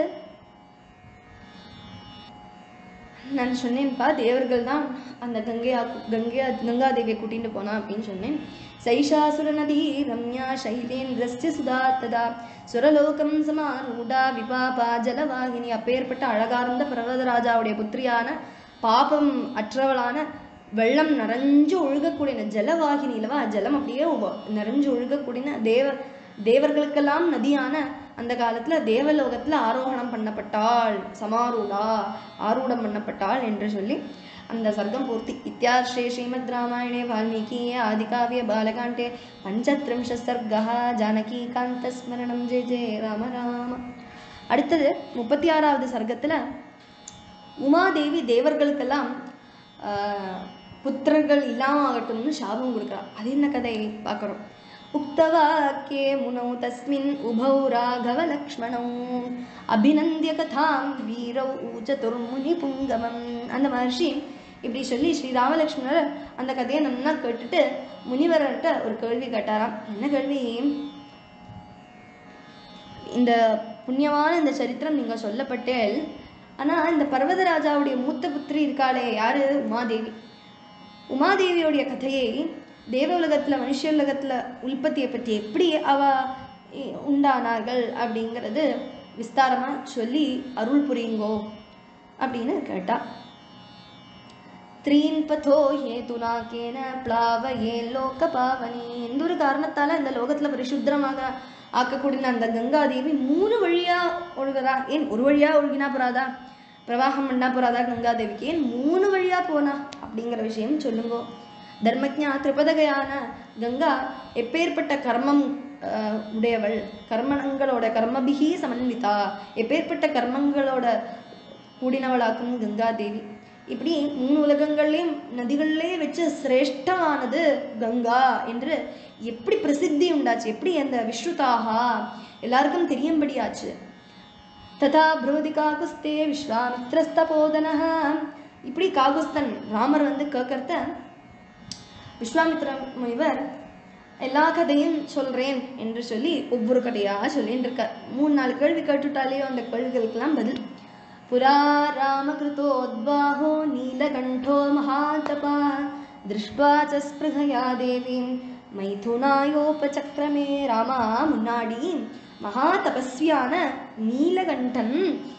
Speaker 1: நான் சொன்னேன்ப்பா தேவர்கள் தான் அந்த கங்கையா கங்கையா கங்காதேவியை கூட்டிட்டு போனா அப்படின்னு சொன்னேன் சைஷாசுர நதி ரம்யா சைலேந்திரஸ்ய சுதா ததா சுரலோகம் சமாரூடா விபாபா ஜலவாகினி அப்பேற்பட்ட அழகார்ந்த பர்வதராஜாவுடைய புத்திரியான பாபம் அற்றவளான வெள்ளம் நிறைஞ்சு ஒழுகக்கூடிய ஜலவாகினிலவா ஜலம் அப்படியே உவ- நிறைஞ்சு ஒழுகக்கூடிய தேவ தேவர்களுக்கெல்லாம் நதியான அந்த காலத்துல தேவலோகத்துல ஆரோகணம் பண்ணப்பட்டாள் சமாரூடா ஆரூடம் பண்ணப்பட்டாள் என்று சொல்லி அந்த சர்க்கம் பூர்த்தி இத்தியார்ஷே ஸ்ரீமத் ராமாயணே வால்மீகியே ஆதிகாவிய பாலகாண்டே பஞ்சத்ரிம்ஷ சர்கா ஜானகி காந்த ஸ்மரணம் ஜெய ஜெய ராம ராம அடுத்தது முப்பத்தி ஆறாவது சர்க்கத்துல உமாதேவி தேவர்களுக்கெல்லாம் ஆஹ், புத்திரர்கள் இல்லாம ஆகட்டும்னு சாபம் கொடுக்குறா அது என்ன கதை பார்க்குறோம் உக்தவாக்கியே முனௌ தஸ்மின் உபௌ ராகவ லக்ஷ்மணௌ அபிநந்திய கதாம் வீரௌ சதுர்முனி புங்கமம் அந்த மகர்ஷி இப்படி சொல்லி ஸ்ரீ ராமலக்ஷ்மணர் அந்த கதையை நல்லா கேட்டுட்டு முனிவர்கிட்ட ஒரு கேள்வி கேட்டாராம் என்ன கேள்வி இந்த புண்ணியமான இந்த சரித்திரம் நீங்க சொல்லப்பட்டேல் ஆனா இந்த பர்வதராஜாவுடைய மூத்த புத்திரி இருக்காளே யாரு உமாதேவி உமாதேவியோடைய கதையை தேவ உலகத்துல மனுஷ உலகத்துல உற்பத்தியை பற்றி எப்படி அவ இ- உண்டானார்கள் அப்படிங்கிறது விஸ்தாரமா சொல்லி அருள் புரியுங்கோ அப்படின்னு கேட்டா த்ரீன் பதோ ஹேதுனா கேன பிளாவயே லோக பாவனி எந்த ஒரு காரணத்தால இந்த லோகத்துல பரிசுத்திரமாக ஆக்கக்கூடிய அந்த கங்காதேவி மூணு வழியா ஒழுகுறா ஏன் ஒரு வழியா ஒழுகினா போறாதா பிரவாகம் பண்ணா போறாதா கங்காதேவிக்கு ஏன் மூணு வழியா போனா அப்படிங்கிற விஷயம் சொல்லுங்கோ தர்மஜா திரிபதகையான கங்கா எப்பேற்பட்ட கர்மம் அஹ், உடையவள் கர்மங்களோட கர்மபிகி சமன்விதா எப்பேற்பட்ட கர்மங்களோட கூடினவளாக்கும் கங்காதேவி இப்படி மூணு உலகங்கள்லேயும் நதிகள்லே வச்சு சிரேஷ்டமானது கங்கா என்று எப்படி பிரசித்தி உண்டாச்சு எப்படி அந்த விஸ்ருதாகா எல்லாருக்கும் தெரியும்படியாச்சு ததா பிரவதி காகுஸ்தே விஸ்வாமித்ரஸ்தபோதனः இப்படி காகுஸ்தன் ராமர் வந்து கேட்கறத விஸ்வாமித்ர முனிவர் எல்லா கதையும் சொல்றேன் என்று சொல்லி ஒவ்வொரு கதையா சொல்லின்னு இருக்கார் மூணு நாலு கேள்வி கேட்டுட்டாலேயோ அந்த கேள்விகளுக்கெல்லாம் பதில் புரா ராமகிருதோத்வாஹோ நீலகண்டோ மகாதபா திருஷ்டுவா ச ஸ்பிருகயா தேவீம் மைதுனாயோபசக்ரமே ராமா முன்னாடி மகா தபஸ்வியான நீலகண்டன்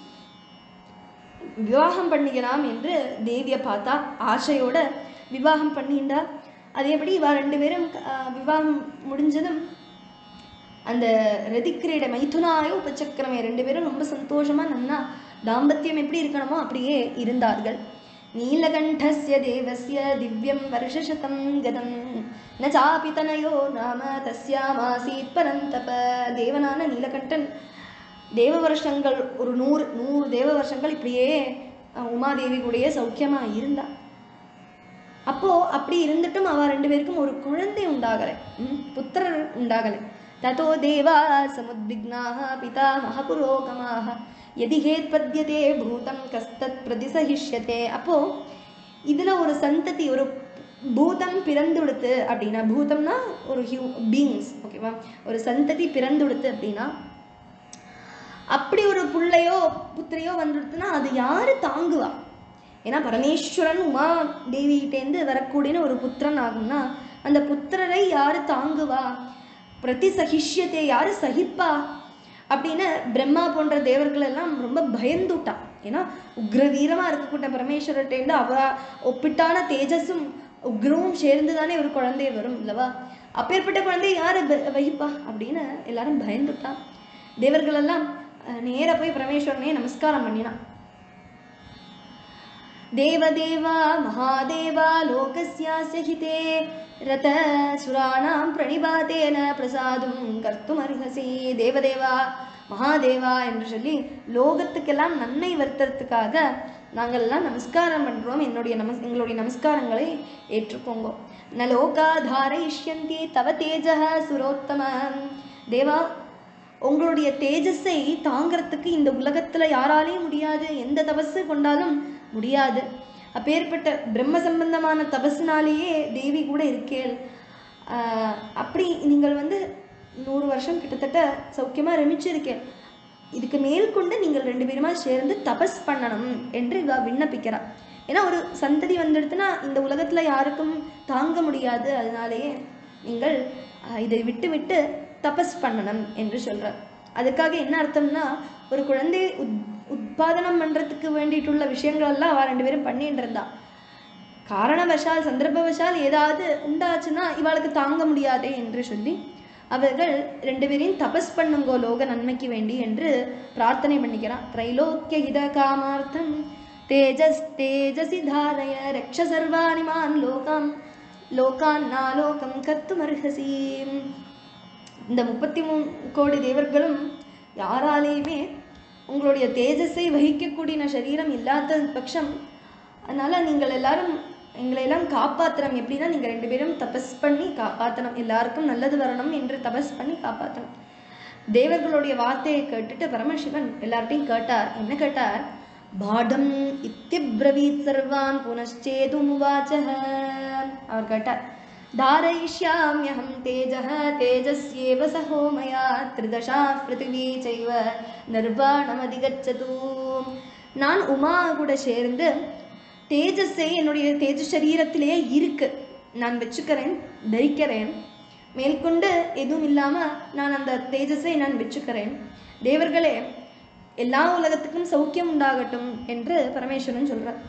Speaker 1: விவாகம் பண்ணிக்கலாம் என்று தேவியை பார்த்தா ஆசையோட விவாகம் பண்ணிண்டா அதேபடி இவ ரெண்டு பேரும் அஹ், விவாகம் முடிஞ்சதும் அந்த ரதிக்கிரீட மைதுனாய உபச்சக்கரமே ரெண்டு பேரும் ரொம்ப சந்தோஷமா நன்னா தாம்பத்தியம் எப்படி இருக்கணுமோ அப்படியே இருந்தார்கள் நீலகண்டஸ்ய தேவஸ்ய திவ்யம் வருஷசதம் கதம் ந சாபி தனயோ நாம தஸ்யாமாசீத் பரந்தப தேவனான நீலகண்டன் தேவ வருஷங்கள் ஒரு நூறு நூறு தேவ வருஷங்கள் இப்படியே அஹ், உமாதேவி கூடயே சௌக்கியமா இருந்தா அப்போ அப்படி இருந்துட்டும் அவ ரெண்டு பேருக்கும் ஒரு குழந்தை உண்டாகலை ம், புத்திரர் உண்டாகலை ததோ தேவா சமுத்விக்னாக பிதா மகபுரோகமாக எதி ஹேத்பத்யதே பூதம் கஸ்தத் பிரதிசகிஷ்யதே அப்போ இதுல ஒரு சந்ததி ஒரு பூதம் பிறந்துடுத்து அப்படின்னா பூதம்னா ஒரு ஹியூ பீங்ஸ் ஓகேவா ஒரு சந்ததி பிறந்துடுத்து அப்படின்னா அப்படி ஒரு புள்ளையோ புத்திரையோ வந்துடுத்துன்னா அது யாரு தாங்குவா ஏன்னா பரமேஸ்வரன் உமா தேவிகிட்டேருந்து வரக்கூடிய ஒரு புத்திரன் ஆகும்னா அந்த புத்திரரை யாரு தாங்குவா பிரதி சகிஷ்யத்தை யாரு சகிப்பா அப்படின்னு பிரம்மா போன்ற தேவர்கள் எல்லாம் ரொம்ப பயந்துட்டா ஏன்னா உக்ர வீரமா இருக்கக்கூட்ட பரமேஸ்வரர்கிட்டேருந்து அவ ஒப்பிட்டான தேஜஸும் உக்ரமும் சேர்ந்து தானே ஒரு குழந்தை வரும் இல்லவா அப்பேற்பட்ட குழந்தை யாரு ப- வகிப்பா அப்படின்னு எல்லாரும் பயந்துட்டா தேவர்கள் எல்லாம் அஹ், நேரா போய் பரமேஸ்வரனே நமஸ்காரம் பண்ணினா देवदेवा महादेवा लोकस्यास्य हिते रत सुराणां प्रणिपातेन பிரசாதும் கர்த்துமர்ஹசி தேவதேவா மகாதேவா என்று சொல்லி லோகத்துக்கெல்லாம் நன்மை வருத்துறதுக்காக நாங்கள் எல்லாம் நமஸ்காரம் பண்றோம் என்னுடைய நமஸ் எங்களுடைய நமஸ்காரங்களை ஏற்றுக்கோங்க ந லோகா தாரயிஷ்யந்தி தவ தேஜः சுரோத்தம தேவா உங்களுடைய தேஜஸை தாங்கிறதுக்கு இந்த உலகத்துல யாராலையும் முடியாது எந்த தபசு கொண்டாலும் முடியாது அப்பேற்பட்ட பிரம்ம சம்பந்தமான தபஸ்னாலேயே தேவி கூட இருக்கேள் ஆஹ் அப்படி நீங்கள் வந்து நூறு வருஷம் கிட்டத்தட்ட சௌக்கியமா ரமிச்சிருக்கேன் இதுக்கு மேல் கொண்டு நீங்கள் ரெண்டு பேருமா சேர்ந்து தபஸ் பண்ணணும் என்று இவ விண்ணப்பிக்கிறா ஏன்னா ஒரு சந்ததி வந்துடுத்துன்னா இந்த உலகத்துல யாருக்கும் தாங்க முடியாது அதனாலேயே நீங்கள் ஆஹ், இதை விட்டு விட்டு தபஸ் பண்ணணும் என்று சொல்றார் அதுக்காக என்ன அர்த்தம்னா ஒரு குழந்தை உத் உத்பாதனம் பண்றதுக்கு வேண்டிയിട്ടുள்ள விஷயங்கள் எல்லாம் அவ ரெண்டு பேரும் பண்ணிட்டு இருந்தா காரணவசால் சந்தர்ப்பவசால் ஏதாவது உண்டாச்சுன்னா இவாளுக்கு தாங்க முடியாதே என்று சொல்லி அவர்கள் ரெண்டு பேரையும் தபஸ் பண்ணுங்கோ லோக நன்மைக்கு வேண்டி என்று பிரார்த்தனை பண்ணிக்கிறான் திரைலோக்கிய ஹித காமார்த்தம் தேஜஸ் தேஜசி தாரய ரக்ஷ சர்வாணி மான் லோகம் லோகான் நாலோகம் கத்துமர்ஹசி இந்த முப்பத்தி மூணு கோடி தேவர்களும் யாராலேயுமே உங்களுடைய தேஜஸை வகிக்கக்கூடிய சரீரம் இல்லாத பட்சம் அதனால நீங்கள் எல்லாரும் எங்களை எல்லாம் காப்பாற்றணும் எப்படின்னா நீங்க ரெண்டு பேரும் தபஸ் பண்ணி காப்பாற்றணும் எல்லாருக்கும் நல்லது வரணும் என்று தபஸ் பண்ணி காப்பாற்றணும் தேவர்களுடைய வார்த்தையை கேட்டுட்டு பரமசிவன் எல்லார்ட்டையும் கேட்டார் என்ன கேட்டார் பாடம் இத்தியப்ரவீத் சர்வான் புனச்சேதுமுவாச்ச அவர் கேட்டார் தாரயிஷ்யாம்யஹம் தேஜः தேஜஸ்யேவ சகோ மயா த்ரிதஷா பிருத்திவி செய்வ நிர்வாணமதிகச்சது நான் உமா கூட சேர்ந்து தேஜஸே என்னுடைய தேஜ சரீரத்திலேயே இருக்கு நான் வச்சுக்கிறேன் தரிக்கிறேன் மேற்கொண்டு எதுவும் இல்லாம நான் அந்த தேஜஸை நான் வச்சுக்கிறேன் தேவர்களே எல்லா உலகத்துக்கும் சௌக்கியம் உண்டாகட்டும் என்று பரமேஸ்வரன் சொல்றார்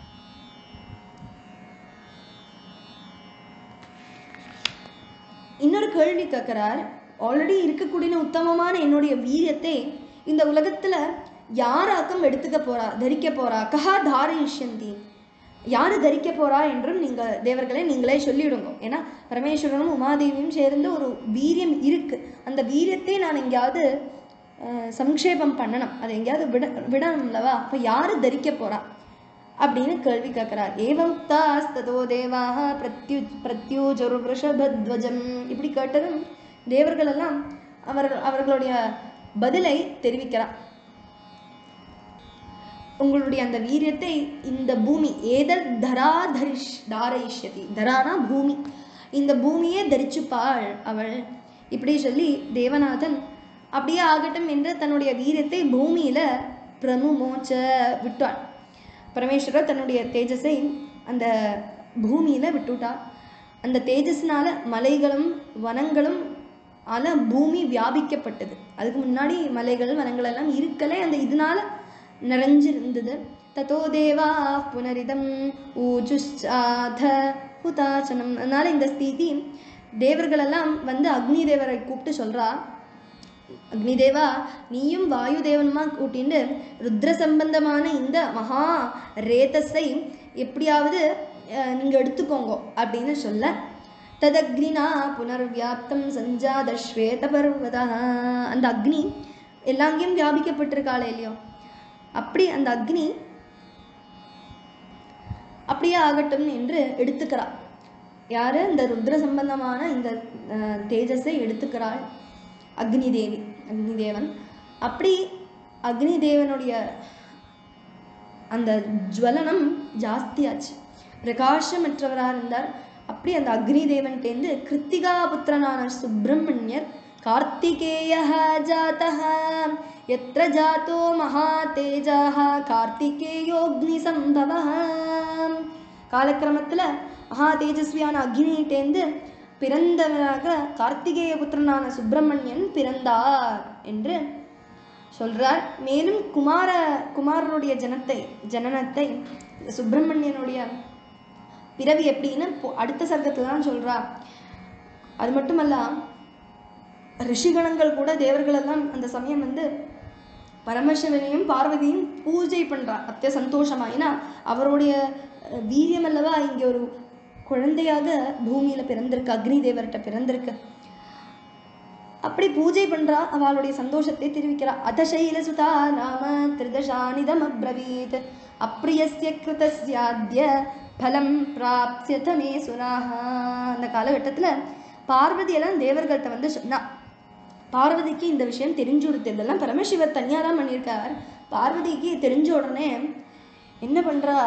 Speaker 1: இன்னொரு கேள்வி கேட்கிறார் ஆல்ரெடி இருக்கக்கூடிய உத்தமமான என்னுடைய வீரியத்தை இந்த உலகத்துல யாராக்கம் எடுத்துக்க போறா தரிக்க போறா கஹா தாரயிஷ்யந்தி யாரு தரிக்க போறா என்றும் நீங்க தேவர்களே நீங்களே சொல்லிவிடுங்க ஏன்னா பரமேஸ்வரனும் உமாதேவியும் சேர்ந்து ஒரு வீரியம் இருக்கு அந்த வீரியத்தை நான் எங்கேயாவது அஹ், சம்க்ஷேபம் பண்ணணும் அதை எங்கேயாவது விட விடணும்லவா அப்போ யாரு தரிக்க போறா அப்படின்னு கேள்வி கேட்கிறார் ஏவமுக்தாஸ்ததோ தேவாக பிரத்யு பிரத்யூஜரு ரிஷபத்வஜம் இப்படி கேட்டதும் தேவர்கள் எல்லாம் அவர்கள் அவர்களுடைய பதிலை தெரிவிக்கிறார் உங்களுடைய அந்த வீரியத்தை இந்த பூமி ஏதல் தரா தரிஷ் தாரயிஷ்யதி தரானா பூமி இந்த பூமியே தரிச்சுப்பாள் அவள் இப்படி சொல்லி தேவநாதன் அப்படியே ஆகட்டும் என்று தன்னுடைய வீரியத்தை பூமியில பிரமுமோச்ச விட்டாள் பரமேஸ்வரர் தன்னுடைய தேஜஸை அந்த பூமியில விட்டுட்டா அந்த தேஜஸ்னால மலைகளும் வனங்களும் ஆல பூமி வியாபிக்கப்பட்டது அதுக்கு முன்னாடி மலைகள் வனங்கள் எல்லாம் இருக்கலே அந்த இதனால நிறைஞ்சிருந்தது ததோ தேவா புனரிதம் ஊஜுஷாத ஹுதாச்சனம் அதனால இந்த ஸ்திதி தேவர்கள் எல்லாம் வந்து அக்னி தேவரை கூப்பிட்டு சொல்றா அக்னிதேவா நீயும் வாயு தேவனுமா கூட்டிண்டு ருத்ர சம்பந்தமான இந்த மகா ரேதஸை எப்படியாவது அஹ், நீங்க எடுத்துக்கோங்க அப்படின்னு சொல்ல ததக்னினா புனர்வியாப்தம் சஞ்சாத ஸ்வேத பர்வதா அந்த அக்னி எல்லாங்கேயும் வியாபிக்கப்பட்டிருக்காளே இல்லையோ அப்படி அந்த அக்னி அப்படியே ஆகட்டும் என்று எடுத்துக்கிறாள் யாரு இந்த ருத்ர சம்பந்தமான இந்த அஹ், தேஜஸை எடுத்துக்கிறாள் அக்னி தேவி அக்னி தேவன் அப்படி அக்னி தேவனுடைய அந்த ஜுவலனம் ஜாஸ்தியாச்சு பிரகாசமற்றவராக இருந்தார் அப்படி அந்த அக்னி தேவன்டேந்து கிருத்திகா புத்திரனான சுப்பிரமணியர் கார்த்திகேய ஜாத்தः எத்திர ஜாத்தோ மகா தேஜாக கார்த்திகேயோக்னி சம்பவः காலக்கிரமத்தில் மகா தேஜஸ்வியான அக்னியிட்டேந்து பிறந்தவராக கார்த்திகேய புத்திரனான சுப்பிரமணியன் பிறந்தார் என்று சொல்றார் மேலும் குமார குமாரனுடைய ஜனத்தை ஜனனத்தை சுப்பிரமணியனுடைய பிறவி எப்படின்னு பொ- அடுத்த சர்க்கத்தில் தான் சொல்றா அது மட்டுமல்ல ரிஷிகணங்கள் கூட தேவர்களெல்லாம் அந்த சமயம் வந்து பரமசிவனையும் பார்வதியும் பூஜை பண்றா அத்திய சந்தோஷமா ஏன்னா அவருடைய அஹ், வீரியம் அல்லவா இங்கே ஒரு குழந்தையாக பூமியில பிறந்திருக்கு அக்னி தேவர்கிட்ட பிறந்திருக்கு அப்படி பூஜை பண்றா அவளுடைய சந்தோஷத்தை தெரிவிக்கிறா அதசைல சுதா நாம திரிதசானிதம் அப்ரவீத் அப்பிரியஸ்ய கிருதஸ்யாத்ய பலம் பிராப்சியத மே சுனாக அந்த காலகட்டத்துல பார்வதியெல்லாம் தேவர்கள்ட்ட வந்து சொன்னா பார்வதிக்கு இந்த விஷயம் தெரிஞ்சுடுத்து இதெல்லாம் பரமசிவர் தனியாக தான் பண்ணியிருக்கார் பார்வதிக்கு தெரிஞ்ச உடனே என்ன பண்றா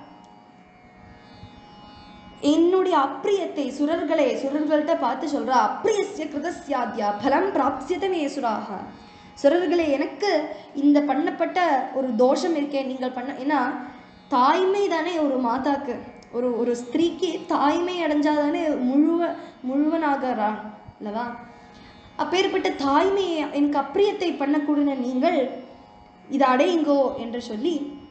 Speaker 1: என்னுடைய அப்பிரியத்தை சுரர்களை சுரர்கள்ட்ட பார்த்து சொல்றா அப்பிரியஸ்ய கிருதஸ்யாத்யா பலம் பிராப்சியத மே சுராக சுரர்களே எனக்கு இந்த பண்ணப்பட்ட ஒரு தோஷம் இருக்கே நீங்கள் பண்ண ஏன்னா தாய்மை தானே ஒரு மாதாக்கு ஒரு ஒரு ஸ்திரீக்கு தாய்மை அடைஞ்சாதானே முழுவ முழுவனாகிறாள் அல்லவா அப்பேற்பட்ட தாய்மையை எனக்கு அப்பிரியத்தை பண்ணக்கூடிய நீங்கள் இதை அடையுங்கோ என்று சொல்லி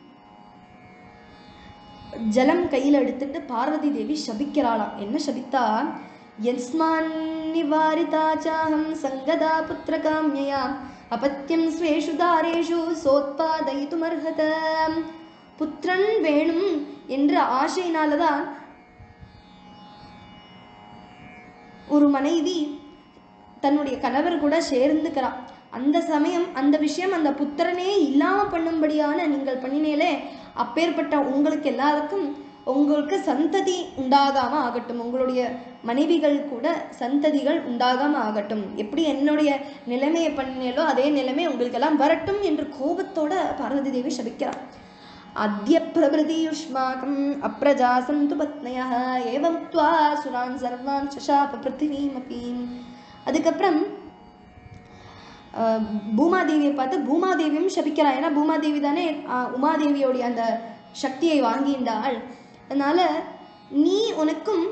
Speaker 1: ஜலம் கையில் எடுத்துட்டு பார்வதி தேவி சபிக்கிறாளாம் என்ன சபித்தா யஸ்மான் நிவாரிதா சாஹம் சங்கதா புத்திர காமியா அபத்தியம் ஸ்வேஷு தாரேஷு சோத்பாதயித்துமர்ஹத புத்திரன் வேணும் என்ற ஆசையினாலதான் ஒரு மனைவி தன்னுடைய கணவர் கூட சேர்ந்துக்கிறா அந்த சமயம் அந்த விஷயம் அந்த புத்திரனே இல்லாம பண்ணும்படியான நீங்கள் பண்ணினேலே அப்பேற்பட்ட உங்களுக்கு எல்லாருக்கும் உங்களுக்கு சந்ததி உண்டாகாம ஆகட்டும் உங்களுடைய மனைவிகள் கூட சந்ததிகள் உண்டாகாம ஆகட்டும் எப்படி என்னுடைய நிலைமையை பண்ணினேலோ அதே நிலைமை உங்களுக்கெல்லாம் வரட்டும் என்று கோபத்தோட பார்வதி தேவி சபிக்கிறார் அத்ய பிரபிருதி யுஷ்மாகம் அப்ரஜா சந்து பத்னய ஏவம் துவா சுரான் சர்வான் சஷாப பிருத்திவீமபி அதுக்கப்புறம் ஆஹ், பூமாதேவியை பார்த்து பூமாதேவியும் சபிக்கிறா ஏன்னா பூமாதேவி தானே ஆஹ், உமாதேவியோடைய அந்த சக்தியை வாங்கியிருந்தாள் அதனால நீ உனக்கும்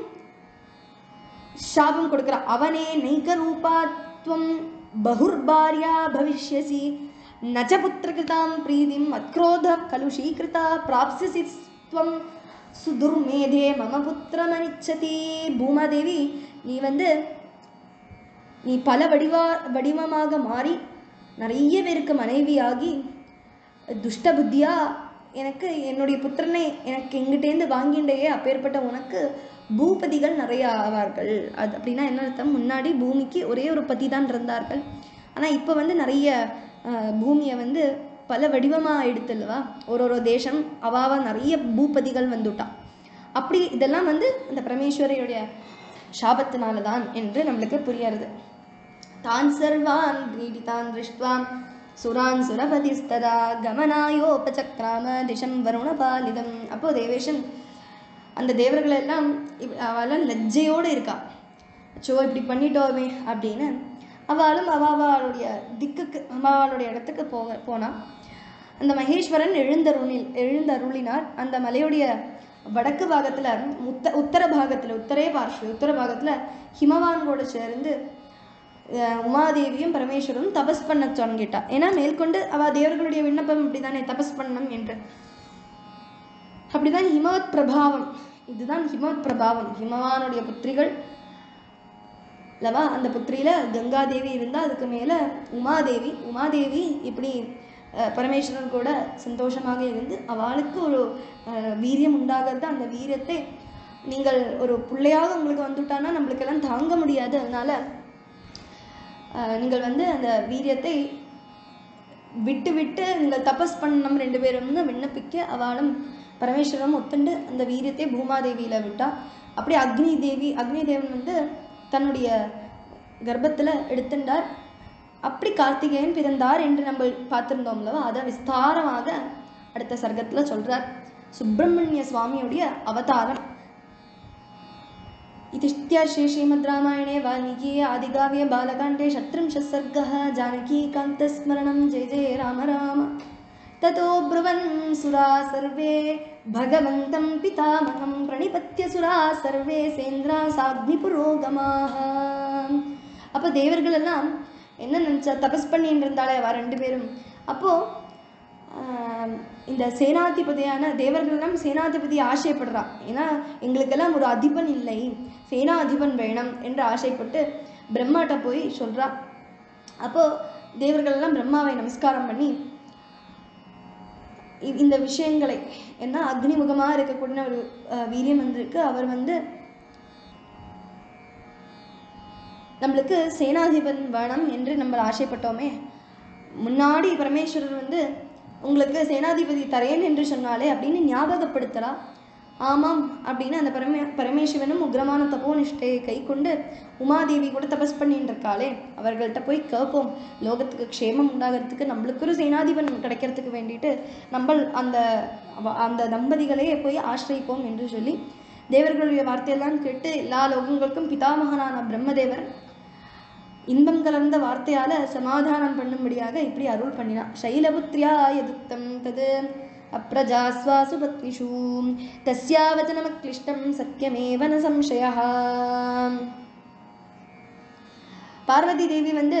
Speaker 1: சாபம் கொடுக்குற அவனே நைக ரூபாத்வம் பகுர்பாரியா பவிஷ்யசி நச்ச புத்திரகிருதாம் பிரீதிம் அக்ரோத கலுஷீகிருதா பிராப்சிசி துவம் சுதுர்மேதே மம புத்திரமனிச்சதி பூமாதேவி நீ வந்து நீ பல வடிவா வடிவமாக மாறி நிறைய பேருக்கு மனைவியாகி துஷ்ட புத்தியா எனக்கு என்னுடைய புத்திரனை எனக்கு எங்கிட்டேருந்து வாங்கிண்டேயே அப்பேற்பட்ட உனக்கு பூபதிகள் நிறைய ஆவார்கள் அது அப்படின்னா என்ன அர்த்தம் முன்னாடி பூமிக்கு ஒரே ஒரு பதி தான் இருந்தார்கள் ஆனால் இப்போ வந்து நிறைய அஹ், பூமியை வந்து பல வடிவமாக எடுத்துல்லவா ஒரு ஒரு தேசம் அவாவா நிறைய பூபதிகள் வந்துட்டா அப்படி இதெல்லாம் வந்து அந்த பரமேஸ்வரியுடைய சாபத்தினால தான் என்று நம்மளுக்கு புரியறது तान् सर्वान् क्रीडितान् दृष्ट्वा சுரான் சுரபதிஸ்ததா கமனாயோபசக்ராம திசம் வருணபாலிதம் அப்போ தேவேஷன் அந்த தேவர்கள் எல்லாம் இவ்- அவளாம் லஜ்ஜையோடு இருக்கா சோ இப்படி பண்ணிட்டோமே அப்படின்னு அவளும் அவ அவளுடைய திக்குக்கு அவ அவளுடைய இடத்துக்கு போக போனா அந்த மகேஸ்வரன் எழுந்தருளில் எழுந்தருளினார் அந்த மலையுடைய வடக்கு பாகத்துல முத்த உத்தர பாகத்துல உத்தரே பார்ஷ்வ உத்தர பாகத்துல ஹிமவான் கூட சேர்ந்து அஹ், உமாதேவியும் பரமேஸ்வரனும் தபஸ் பண்ண தொடங்கிட்டா ஏன்னா மேற்கொண்டு அவ தேவர்களுடைய விண்ணப்பம் இப்படிதானே தபஸ் பண்ணணும் என்று அப்படிதான் ஹிமவத் பிரபாவம் இதுதான் ஹிமவத் பிரபாவம் ஹிமவானுடைய புத்திரிகள் அல்லவா அந்த புத்திரியில கங்காதேவி இருந்தா அதுக்கு மேல உமாதேவி உமாதேவி இப்படி அஹ், பரமேஸ்வரன் கூட சந்தோஷமாக இருந்து அவளுக்கு ஒரு அஹ், வீரியம் உண்டாகிறது அந்த வீரியத்தை நீங்கள் ஒரு பிள்ளையாக உங்களுக்கு வந்துட்டான்னா நம்மளுக்கெல்லாம் தாங்க முடியாது அதனால அஹ், நீங்கள் வந்து அந்த வீரியத்தை விட்டு விட்டு நீங்கள் தபஸ் பண்ணணும் ரெண்டு பேரும் விண்ணப்பிக்க அவளும் பரமேஸ்வரனும் ஒத்துண்டு அந்த வீரியத்தை பூமாதேவியில விட்டா அப்படி அக்னி தேவி அக்னி தேவன் வந்து தன்னுடைய கர்ப்பத்துல எடுத்துட்டார் அப்படி கார்த்திகேயன் பிறந்தார் என்று நம்ம பார்த்திருந்தோம் அல்லவா அதை விஸ்தாரமாக அடுத்த சர்க்கத்துல சொல்றார் சுப்பிரமணிய சுவாமியுடைய அவதாரம் इतिष्ट्याश्री श्रीमद्रामायणे वाल्मीकीये आदिकाव्ये बालकाण्डे षट्त्रिंशः सर्गः जानकीकान्तस्मरणं जय जय राम राम ततो ब्रुवन् सुरा सर्वे भगवन्तं पितामहं प्रणिपत्य सुरा सर्वे சேந்திராசாக்னிபுரோகமாக அப்போ தேவர்கள் எல்லாம் என்ன நினச்சா தபஸ் பண்ணிட்டு இருந்தாலே அவ ரெண்டு பேரும் அப்போது ஆஹ் இந்த சேனாதிபதியான தேவர்களெல்லாம் சேனாதிபதி ஆசைப்படுறா ஏன்னா எங்களுக்கெல்லாம் ஒரு அதிபன் இல்லை சேனாதிபன் வேணும் என்று ஆசைப்பட்டு பிரம்மாட்ட போய் சொல்றா அப்போ தேவர்கள் எல்லாம் பிரம்மாவை நமஸ்காரம் பண்ணி இ- இந்த விஷயங்களை ஏன்னா அக்னிமுகமா இருக்கக்கூடிய ஒரு ஆஹ், வீரியம் வந்திருக்கு அவர் வந்து நம்மளுக்கு சேனாதிபன் வேணும் என்று நம்ம ஆசைப்பட்டோமே முன்னாடி பரமேஸ்வரர் வந்து உங்களுக்கு சேனாதிபதி தரேன் என்று சொன்னாலே அப்படின்னு ஞாபகப்படுத்துறா ஆமாம் அப்படின்னு அந்த பரமே பரமேஸ்வரனும் உக்ரமான தபோனிஷ்டையை கை கொண்டு உமாதேவி கூட தபஸ் பண்ணிட்டு இருக்காளே அவர்கள்ட்ட போய் கேட்போம் லோகத்துக்கு க்ஷேமம் உண்டாகிறதுக்கு நம்மளுக்கு ஒரு சேனாதிபன் கிடைக்கிறதுக்கு வேண்டிட்டு நம்ம அந்த அவ- அந்த தம்பதிகளையே போய் ஆசிரியிப்போம் என்று சொல்லி தேவர்களுடைய வார்த்தையெல்லாம் கேட்டு எல்லா லோகங்களுக்கும் பிதாமகனான பிரம்மதேவர் இன்பம் கலர்ந்த வார்த்தையால சமாதானம் பண்ணும்படியாக இப்படி அருள் பண்ணினா சைலபுத்ரியா யதுக்தம் தது அப்ரஜாஸ்வாசு பத்னிஷு தஸ்யா வச்சனமக்லிஷ்டம் சத்தியமேவ ந சம்சயः பார்வதி தேவி வந்து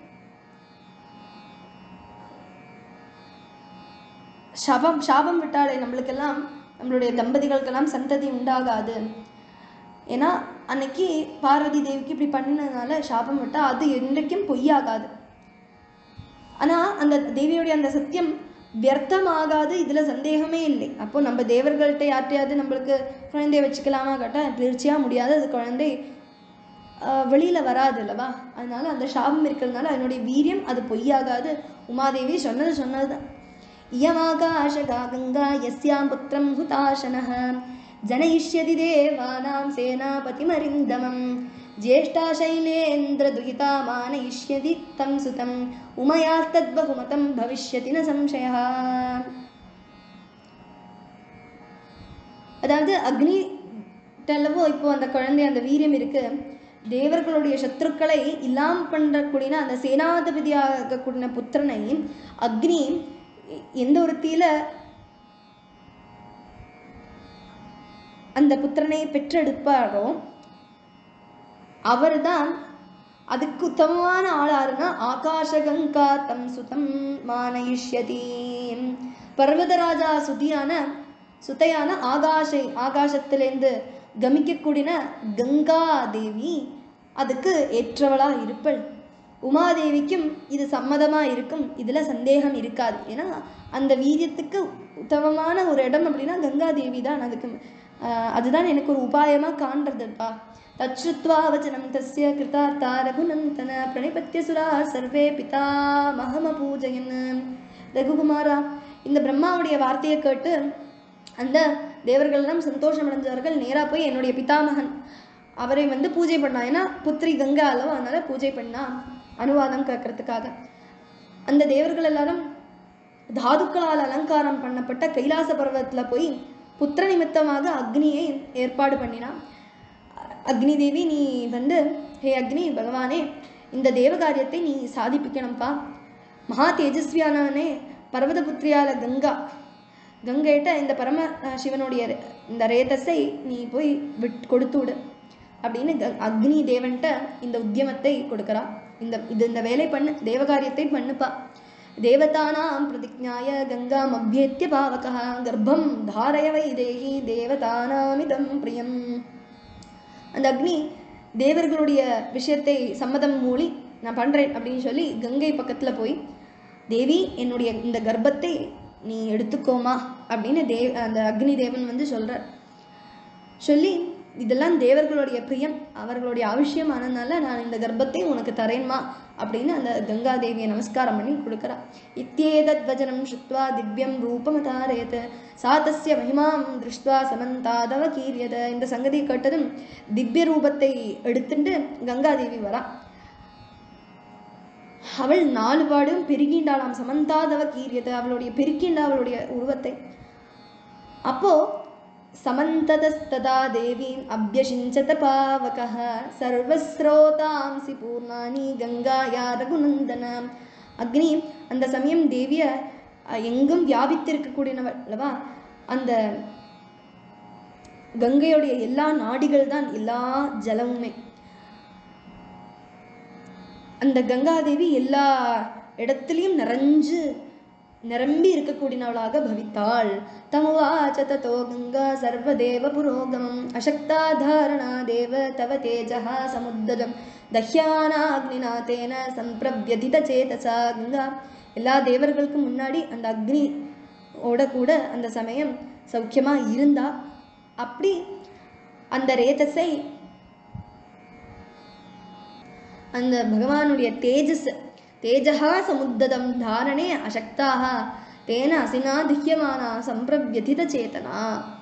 Speaker 1: சாபம் சாபம் விட்டாலே நம்மளுக்கெல்லாம் நம்மளுடைய தம்பதிகளுக்கெல்லாம் சந்ததி உண்டாகாது ஏன்னா அன்னைக்கு பார்வதி தேவிக்கு இப்படி பண்ணினதுனால சாபம் விட்டா அது என்றைக்கும் பொய்யாகாது ஆனா அந்த தேவியுடைய அந்த சத்தியம் வியர்த்தமாகாது இதுல சந்தேகமே இல்லை அப்போ நம்ம தேவர்கள்ட்ட யார்ட்டையாவது நம்மளுக்கு குழந்தைய வச்சுக்கலாமா கேட்டா நிச்சயா முடியாது அது குழந்தை ஆஹ், வெளியில வராது அல்லவா அதனால அந்த சாபம் இருக்கிறதுனால அதனுடைய வீரியம் அது பொய்யாகாது உமாதேவி சொன்னது சொன்னதுதான் இயமாகாஷகா கங்கா யஸ்யாம் புத்திரம் ஹுதாசனः जनयिष्यति देवानां सेनापतिमरिन्दमं ज्येष्ठा शैलेन्द्रदुहिता मानयिष्यति तं सुतम् उमयास्तद्बहुमतं भविष्यति न संशयः அதாவது அக்னி டெல்லவோ இப்போ அந்த குழந்தை அந்த வீரியம் இருக்கு தேவர்களுடைய சத்ருக்களை இல்லாம பண்ணக்கூடிய அந்த சேனாதிபதியாக கூடின புத்திரனை அக்னி எந்த ஒரு தீல அந்த புத்திரனை பெற்றெடுப்பாரோ அவர்தான் அதுக்கு உத்தமமான ஆளாருன்னா ஆகாஷகங்கா தம் சுதம் மானயிஷ்யதி பர்வதராஜா சுதியான சுதையான ஆகாஷை ஆகாசத்திலேருந்து கமிக்கக்கூடிய கங்கா தேவி அதுக்கு ஏற்றவளா இருப்பள் உமாதேவிக்கும் இது சம்மதமா இருக்கும் இதுல சந்தேகம் இருக்காது ஏன்னா அந்த வீரியத்துக்கு உத்தமமான ஒரு இடம் அப்படின்னா கங்கா தேவி தான் அதுக்கு ஆஹ் அதுதான் எனக்கு ஒரு உபாயமா காண்றதுப்பா தச்சுத்வா வச்சனம் தஸ்ய கிருதார்த்தா ரகுநந்தன பிரணிபத்திய சுரா சர்வே பிதா மகம பூஜயன் ரகுகுமாரா இந்த பிரம்மாவுடைய வார்த்தையை கேட்டு அந்த தேவர்களெல்லாம் சந்தோஷம் அடைஞ்சார்கள் நேரா போய் என்னுடைய பிதாமகன் அவரை வந்து பூஜை பண்ணா ஏன்னா புத்திரி கங்கா அல்லவா அதனால பூஜை பண்ணா அனுவாதம் கேட்கறதுக்காக அந்த தேவர்கள் எல்லாரும் தாதுக்களால் அலங்காரம் பண்ணப்பட்ட கைலாச பர்வத்துல போய் புத்திர நிமித்தமாக அக்னியை ஏற்பாடு பண்ணினான் அக்னி தேவி நீ வந்து ஹே அக்னி பகவானே இந்த தேவகாரியத்தை நீ சாதிப்பிக்கணும்ப்பா மகா தேஜஸ்வியானவனே பர்வதபுத்திரியால கங்கா கங்கைட்ட இந்த பரம அஹ், சிவனுடைய ரே- இந்த ரேதஸை நீ போய் விட் கொடுத்து விடு அப்படின்னு க- அக்னி தேவன்ட்ட இந்த உத்தியமத்தை கொடுக்கறா இந்த இது இந்த வேலை பண்ணு தேவகாரியத்தை பண்ணுப்பா தேவதானாம் பிரதிஜாய கங்காம் அபியேத்திய பாவகா கர்ப்பம் தாரய வைதேகி தேவதானாமிதம் பிரியம் அந்த அக்னி தேவர்களுடைய விஷயத்தை சம்மதம் மூலி நான் பண்ணுறேன் அப்படின்னு சொல்லி கங்கை பக்கத்தில் போய் தேவி என்னுடைய இந்த கர்ப்பத்தை நீ எடுத்துக்கோமா அப்படின்னு தேவ் அந்த அக்னி தேவன் வந்து சொல்கிறார் சொல்லி இதெல்லாம் தேவர்களுடைய பிரியம் அவர்களுடைய அவசியமானதுனால நான் இந்த கர்ப்பத்தை உனக்கு தரேன்மா அப்படின்னு அந்த கங்கா தேவியை நமஸ்காரம் பண்ணி கொடுக்குறா இத்தியேதத் வஜனம் ஸ்ருத்வா திவ்யம் ரூபமதாரயத் சா தஸ்ய மகிமாம் திருஷ்டுவா சமந்தாதவ கீரியத இந்த சங்கதி கேட்டதும் திவ்ய ரூபத்தை எடுத்துட்டு கங்காதேவி வரா அவள் நாலு பாடும் பெருகின்றாளாம் சமந்தாதவ கீரியத அவளுடைய பெருக்கின்ற அவளுடைய உருவத்தை அப்போ சமந்ததஸ்ததா தேவீம் அபியசிஞ்சத பாவகः சர்வஸ்ரோதாம்சி பூர்ணானி கங்காயா ரகுநந்தன அக்னி அந்த சமயம் தேவிய அஹ், எங்கும் வியாபித்திருக்கக்கூடியனவள் அல்லவா அந்த கங்கையுடைய எல்லா நாடிகள் தான் எல்லா ஜலமுமே அந்த கங்காதேவி எல்லா இடத்துலையும் நிறைஞ்சு நிரம்பி இருக்கக்கூடியவளாக பவித்தாள் தமுவாச்ச ததோ கங்கா சர்வதேவ புரோகமம் அசக்தா தாரணா தேவ தவ தேஜா சமுத்தஜம் தஹ்யானாக்னினா தேன சம்பிரவியதித சேதசா கங்கா எல்லா தேவர்களுக்கும் முன்னாடி அந்த அக்னி ஓட கூட அந்த சமயம் சௌக்கியமா இருந்தா அப்படி அந்த ரேதஸை அந்த பகவானுடைய தேஜஸ் தேஜகா சமுத்ததம் தாரணே அசக்தாக தேன அசினா திஹ்யமானா சம்பிரவியதித சேதனா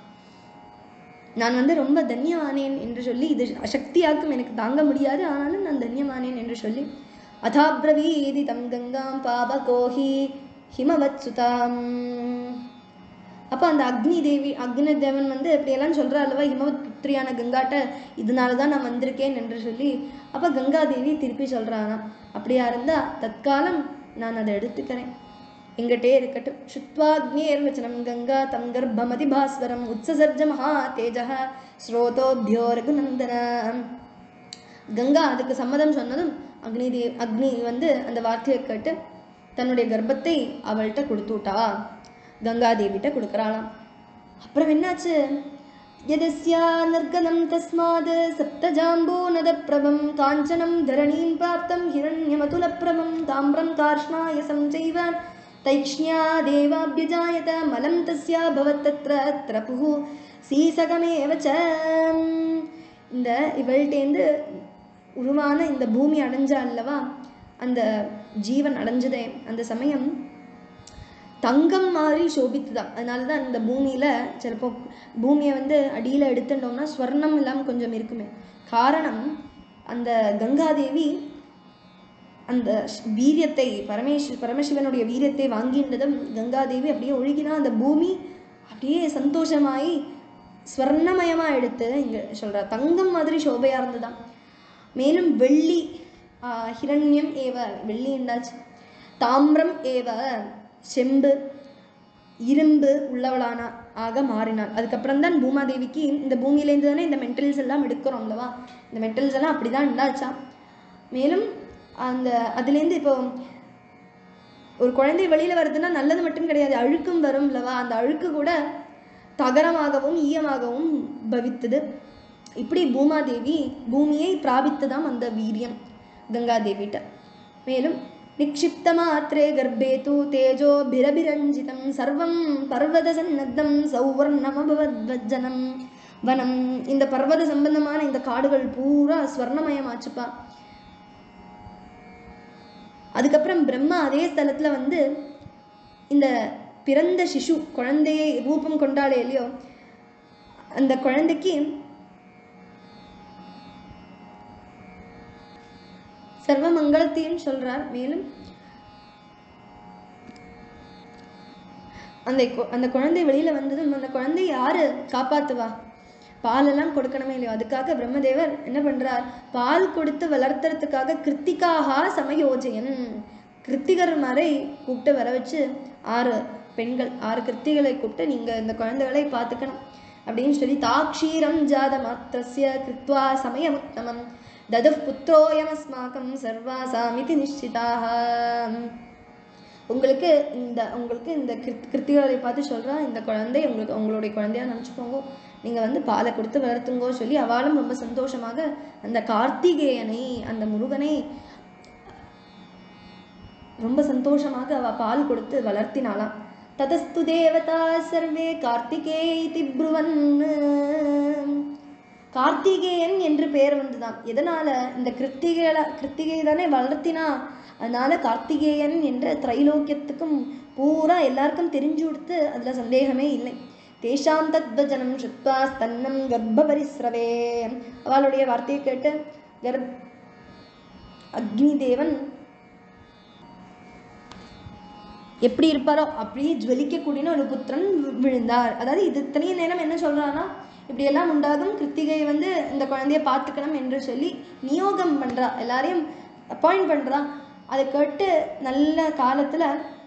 Speaker 1: நான் வந்து ரொம்ப தன்யமானேன் என்று சொல்லி இது அசக்தியாக்கும் எனக்கு தாங்க முடியாது ஆனாலும் நான் தன்யமானேன் என்று சொல்லி அதாப்ரவீதி தம் கங்காம் பாபகோஹி ஹிமவத் சுதாம் அப்போ அந்த அக்னி தேவி அக்னி தேவன் வந்து இப்படியெல்லாம் சொல்கிறா அல்லவா ஹிமவத் புத்திரியான கங்காட்ட இதனால தான் நான் வந்திருக்கேன் என்று சொல்லி அப்போ கங்காதேவி திருப்பி சொல்கிறானா அப்படியா இருந்தால் தற்காலம் நான் அதை எடுத்துக்கிறேன் எங்கிட்டே இருக்கட்டும் சுத்வாக்னேர் வச்சனம் கங்கா தம் கர்ப்பமதி பாஸ்வரம் உத்சசர்ஜ மகா தேஜ ஸ்ரோதோபியோ ரகுநந்தன கங்கா அதுக்கு சம்மதம் சொன்னதும் அக்னி தே அக்னி வந்து அந்த வார்த்தையை கேட்டு தன்னுடைய கர்ப்பத்தை அவள்கிட்ட கொடுத்துட்டா கங்காதேவிட்ட கொடுக்குறாளாம் அப்புறம் என்னாச்சு यदस्या निर्गनं तस्माद् सप्तजाम्बूनदप्रभं काञ्चनं धरणीं प्राप्तं हिरण्यमतुलप्रभं ताम्रं कार्ष्णायसं चैव तैक्ष्ण्यादेवाभ्यजायत मलं तस्याभवत् तत्र त्रपुः सीसकमेव च இந்த இவள்கிட்டேருந்து உருவான இந்த பூமி அடைஞ்சா அல்லவா அந்த ஜீவன் அடைஞ்சதே அந்த சமயம் தங்கம் மாதிரி சோபித்துதான் அதனால தான் இந்த பூமியில் சிலப்போ பூமியை வந்து அடியில் எடுத்துட்டோம்னா ஸ்வர்ணம் இல்லாமல் கொஞ்சம் இருக்குமே காரணம் அந்த கங்காதேவி அந்த ஷ்- வீரியத்தை பரமேஷ் பரமசிவனுடைய வீரியத்தை வாங்கின்றதும் கங்காதேவி அப்படியே ஒழுகினா அந்த பூமி அப்படியே சந்தோஷமாயி ஸ்வர்ணமயமாக எடுத்து இங்கே சொல்கிறா தங்கம் மாதிரி சோபையாக இருந்ததாம் மேலும் வெள்ளி ஆஹ், ஹிரண்யம் ஏவ வெள்ளி என்றாச்சு தாமிரம் ஏவ செம்பு இரும்பு உள்ளவளான ஆக மாறினாள் அதுக்கப்புறம் தான் பூமாதேவிக்கு இந்த பூமியிலேருந்து தானே இந்த மெட்டல்ஸ் எல்லாம் எடுக்கிறோம் அல்லவா இந்த மெட்டல்ஸ் எல்லாம் அப்படி தான் இருந்தாச்சாம் மேலும் அந்த அதுலேருந்து இப்போ ஒரு குழந்தை வெளியில் வருதுன்னா நல்லது மட்டும் கிடையாது அழுக்கும் வரும் அல்லவா அந்த அழுக்கு கூட தகரமாகவும் ஈயமாகவும் பவித்தது இப்படி பூமாதேவி பூமியை பிராபித்ததாம் அந்த வீரியம் கங்காதேவிட்ட மேலும் நிக்ஷிப்த மாத்திரே கர்ப்பே தூ தேஜோ பிரபிரஞ்சிதம் சர்வம் பர்வத சன்னத்தம் சௌவர்ணமபவத்வஜனம் வனம் இந்த பர்வத சம்பந்தமான இந்த காடுகள் பூரா ஸ்வர்ணமயமாச்சுப்பா அதுக்கப்புறம் பிரம்மா அதே ஸ்தலத்துல வந்து இந்த பிறந்த சிசு குழந்தையை ரூபம் கொண்டாலே இல்லையோ அந்த குழந்தைக்கு சர்வ மங்களத்தையும் சொல்றார் மேலும் அந்த கு- அந்த குழந்தை வெளியில வந்ததும் அந்த குழந்தை யாரு காப்பாத்துவா பாலெல்லாம் கொடுக்கணுமே இல்லையோ அதுக்காக பிரம்மதேவர் என்ன பண்றார் பால் கொடுத்து வளர்த்துறதுக்காக கிருத்திகாகா சமயோஜயன் கிருத்திகர் மாதிரி கூப்பிட்டு வர வச்சு ஆறு பெண்கள் ஆறு கிருத்திகளை கூப்பிட்டு நீங்க இந்த குழந்தைகளை பார்த்துக்கணும் அப்படின்னு சொல்லி தாக்ஷீரம் ஜாத மாத்திரஸ்ய கிருத்வா சமயமுத்தமம் ததுப் புத்திரோயமஸ்மாக்கம் சர்வாசாமிதி நிச்சிதாக உங்களுக்கு இந்த உங்களுக்கு இந்த கிருத் கிருத்திகளை பார்த்து சொல்றா இந்த குழந்தை உங்களுக்கு உங்களுடைய குழந்தையா நினச்சிக்கோங்க நீங்கள் வந்து பாலை கொடுத்து வளர்த்துங்கோ சொல்லி அவளும் ரொம்ப சந்தோஷமாக அந்த கார்த்திகேயனை அந்த முருகனை ரொம்ப சந்தோஷமாக அவ பால் கொடுத்து வளர்த்தினாளாம் ததஸ்து தேவதா சர்வே கார்த்திகே இதி ப்ருவன் கார்த்திகேயன் என்று பெயர் வந்துதான் எதனால இந்த கிருத்திகையில கிருத்திகை தானே வளர்த்தினா அதனால கார்த்திகேயன் என்ற திரைலோக்கியத்துக்கும் பூரா எல்லாருக்கும் தெரிஞ்சு கொடுத்து அதுல சந்தேகமே இல்லை தேஷாம் தத்வஜனம் சுத்வா ஸ்தன்னம் கர்ப்ப பரிஸ்ரவே அவளுடைய வார்த்தையை கேட்டு கர்ப் அக்னி தேவன் எப்படி இருப்பாரோ அப்படியே ஜுவலிக்கக்கூடிய ஒரு புத்திரன் வி- விழுந்தார் அதாவது இது இத்தனைய நேரம் என்ன சொல்றான்னா இப்படியெல்லாம் உண்டாகும் கிருத்திகை வந்து இந்த குழந்தைய பார்த்துக்கணும் என்று சொல்லி நியோகம் பண்றா எல்லாரையும் அப்பாயிண்ட் பண்றா அதை கேட்டு நல்ல காலத்துல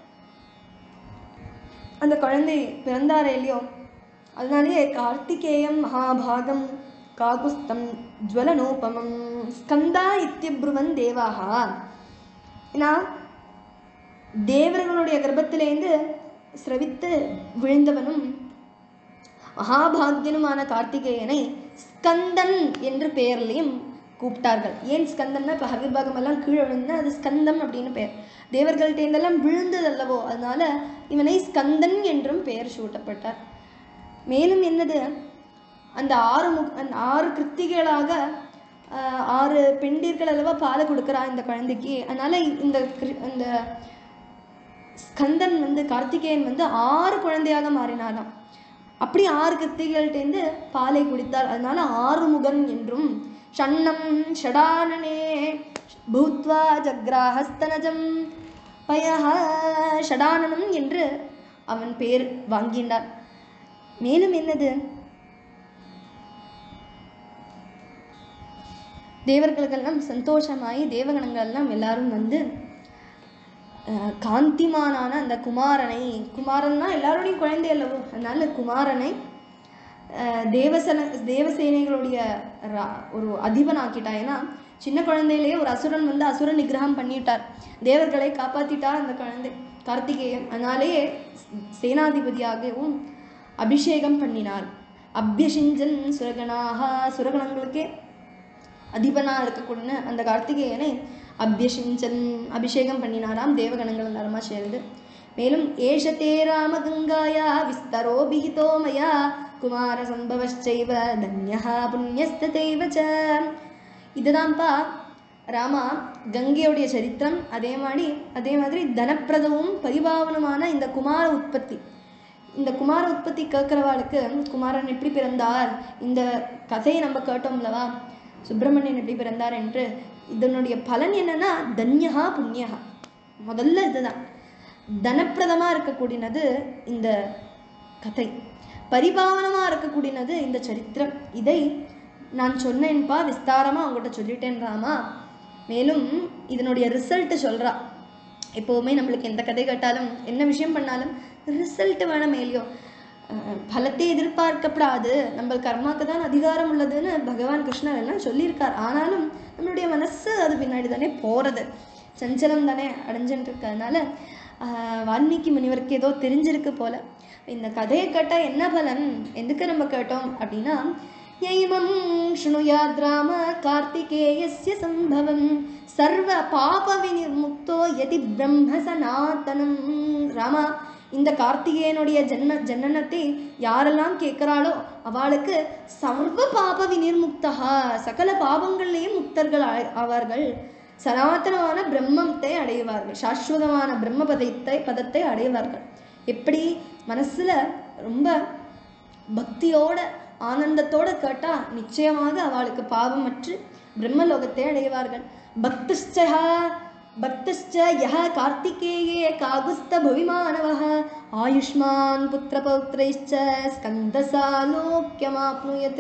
Speaker 1: அந்த குழந்தை பிறந்தாரே இல்லையோ அதனாலேயே கார்த்திகேயம் மகாபாகம் காகுஸ்தம் ஜுவலனோபமம் ஸ்கந்தா இத்தியப்ருவன் தேவாகா ஏன்னா தேவர்களுடைய கர்ப்பத்திலேருந்து சிரவித்து விழுந்தவனும் மகாபாக்யனுமான கார்த்திகேயனை ஸ்கந்தன் என்று பெயர்லையும் கூப்பிட்டார்கள் ஏன் ஸ்கந்தன்னா இப்போ ஹவிர்பாகம் எல்லாம் கீழே விழுந்தா அது ஸ்கந்தம் அப்படின்னு பெயர் தேவர்கள்டேந்தெல்லாம் விழுந்ததல்லவோ அதனால இவனை ஸ்கந்தன் என்றும் பெயர் சூட்டப்பட்டார் மேலும் என்னது அந்த ஆறு முக் அந்த ஆறு கிருத்திகளாக ஆஹ், ஆறு பெண்டீர்கள் அல்லவா பாலை கொடுக்குறா இந்த குழந்தைக்கு அதனால இந்த கிரு- இந்த ஸ்கந்தன் வந்து கார்த்திகேயன் வந்து ஆறு குழந்தையாக மாறினாராம் அப்படி ஆறு கிருத்திகள்டேந்து பாலை குடித்தார் அதனால ஆறுமுகன் என்றும் ஷண்ணம் ஷடானனே பூத்வா ஜக்ராஹஸ்தனஜம் பயஹ ஷடானனம் என்று அவன் பேர் வாங்கினார் மேலும் என்னது தேவர்களுக்கெல்லாம் சந்தோஷமாயி தேவகணங்கள் எல்லாம் எல்லாரும் வந்து அஹ், காந்திமானான அந்த குமாரனை குமாரன்னா எல்லாரோடையும் குழந்தை அல்லவோ அதனால குமாரனை அஹ், தேவசன தேவசேனைகளுடைய ரா- ஒரு அதிபனாக்கிட்டா ஏன்னா சின்ன குழந்தையிலேயே ஒரு அசுரன் வந்து அசுர நிகிரகம் பண்ணிட்டார் தேவர்களை காப்பாத்திட்டார் அந்த குழந்தை கார்த்திகேயன் அதனாலேயே சேனாதிபதியாகவும் அபிஷேகம் பண்ணினார் அபியசிஞ்சன் சுரகனாக சுரகணங்களுக்கே அதிபனா இருக்கக்கூடிய அந்த கார்த்திகேயனை அபியசிஞ்சன் அபிஷேகம் பண்ணினாராம் தேவகணங்கள் எல்லாருமா சேர்ந்து மேலும் ஏஷதே ராமகங்காயா விஸ்தரோ பிஹிதோ மயா குமார சம்பவச்சைவ தன்யா புண்ணியஸ்ததைவ ச இதுதான்ப்பா ராமா கங்கையுடைய சரித்திரம் அதே மாதிரி அதே மாதிரி தனப்பிரதமும் பரிபாவனமான இந்த குமார உற்பத்தி இந்த குமார உற்பத்தி கேட்குறவாளுக்கு குமாரன் எப்படி பிறந்தார் இந்த கதையை நம்ம கேட்டோம்லவா சுப்பிரமணியன் எப்படி பிறந்தார் என்று இதனுடைய பலன் என்னன்னா தன்யகா புண்ணியகா முதல்ல இதுதான் தனப்பிரதமா இருக்கக்கூடியது இந்த கதை பரிபாவனமா இருக்கக்கூடியது இந்த சரித்திரம் இதை நான் சொன்னேன்ப்பா விஸ்தாரமா உங்கள்கிட்ட சொல்லிட்டேன் ராமா மேலும் இதனுடைய ரிசல்ட் சொல்றா எப்போவுமே நம்மளுக்கு எந்த கதை கேட்டாலும் என்ன விஷயம் பண்ணாலும் ரிசல்ட் வேணும் இல்லையோ அஹ் பலத்தை எதிர்பார்க்கப்படாது நம்ம கர்மாக்கு தான் அதிகாரம் உள்ளதுன்னு பகவான் கிருஷ்ணர் எல்லாம் சொல்லியிருக்கார் ஆனாலும் நம்மளுடைய மனசு அது பின்னாடி தானே போகிறது சஞ்சலம் தானே அடைஞ்சுட்டு இருக்கு அதனால ஆஹ் வால்மீகி முனிவருக்கு ஏதோ தெரிஞ்சிருக்கு போல இந்த கதையை கேட்டால் என்ன பலன் எதுக்கு நம்ம கேட்டோம் அப்படின்னா யைமம் ஸ்ருணுயாத் ராம கார்த்திகேயஸ்ய சம்பவம் சர்வ பாப வினிர்முக்தோ யதி பிரம்ம சனாதனம் ராமா இந்த கார்த்திகேயனுடைய ஜன்ம ஜனனத்தை யாரெல்லாம் கேட்கிறாளோ அவளுக்கு சர்வ பாப வினிர்முக்தா சகல பாவங்கள்லேயும் முக்தர்கள் ஆ- ஆவார்கள் சனாதனமான பிரம்மத்தை அடைவார்கள் சாஸ்வதமான பிரம்ம பதத்தை பதத்தை அடைவார்கள் எப்படி மனசுல ரொம்ப பக்தியோட ஆனந்தத்தோட கேட்டா நிச்சயமாக அவளுக்கு பாவமற்று பிரம்மலோகத்தை அடைவார்கள் பக்தஸ்சா பக்தஸ்ச யஹ கார்த்திகேயே காகுஸ்த புவிமானவः ஆயுஷ்மான் புத்திரபௌத்ரைश्च ஸ்கந்தசாலோக்கியமாப்னுயத்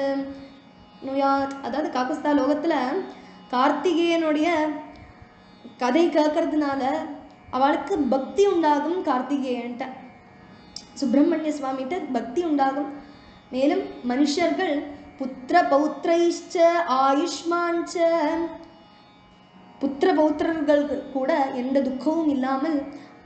Speaker 1: நுயாத் அதாவது காகுஸ்தா லோகத்துல கார்த்திகேயனுடைய கதை கேட்கறதுனால அவளுக்கு பக்தி உண்டாகும் கார்த்திகேயன்ட்ட சுப்பிரமணிய சுவாமிகிட்ட பக்தி உண்டாகும் மேலும் மனுஷர்கள் புத்திர பௌத்ரைச்ச ஆயுஷ்மான்ச்ச புத்திர பௌத்திரர்கள் கூட எந்த துக்கமும் இல்லாமல்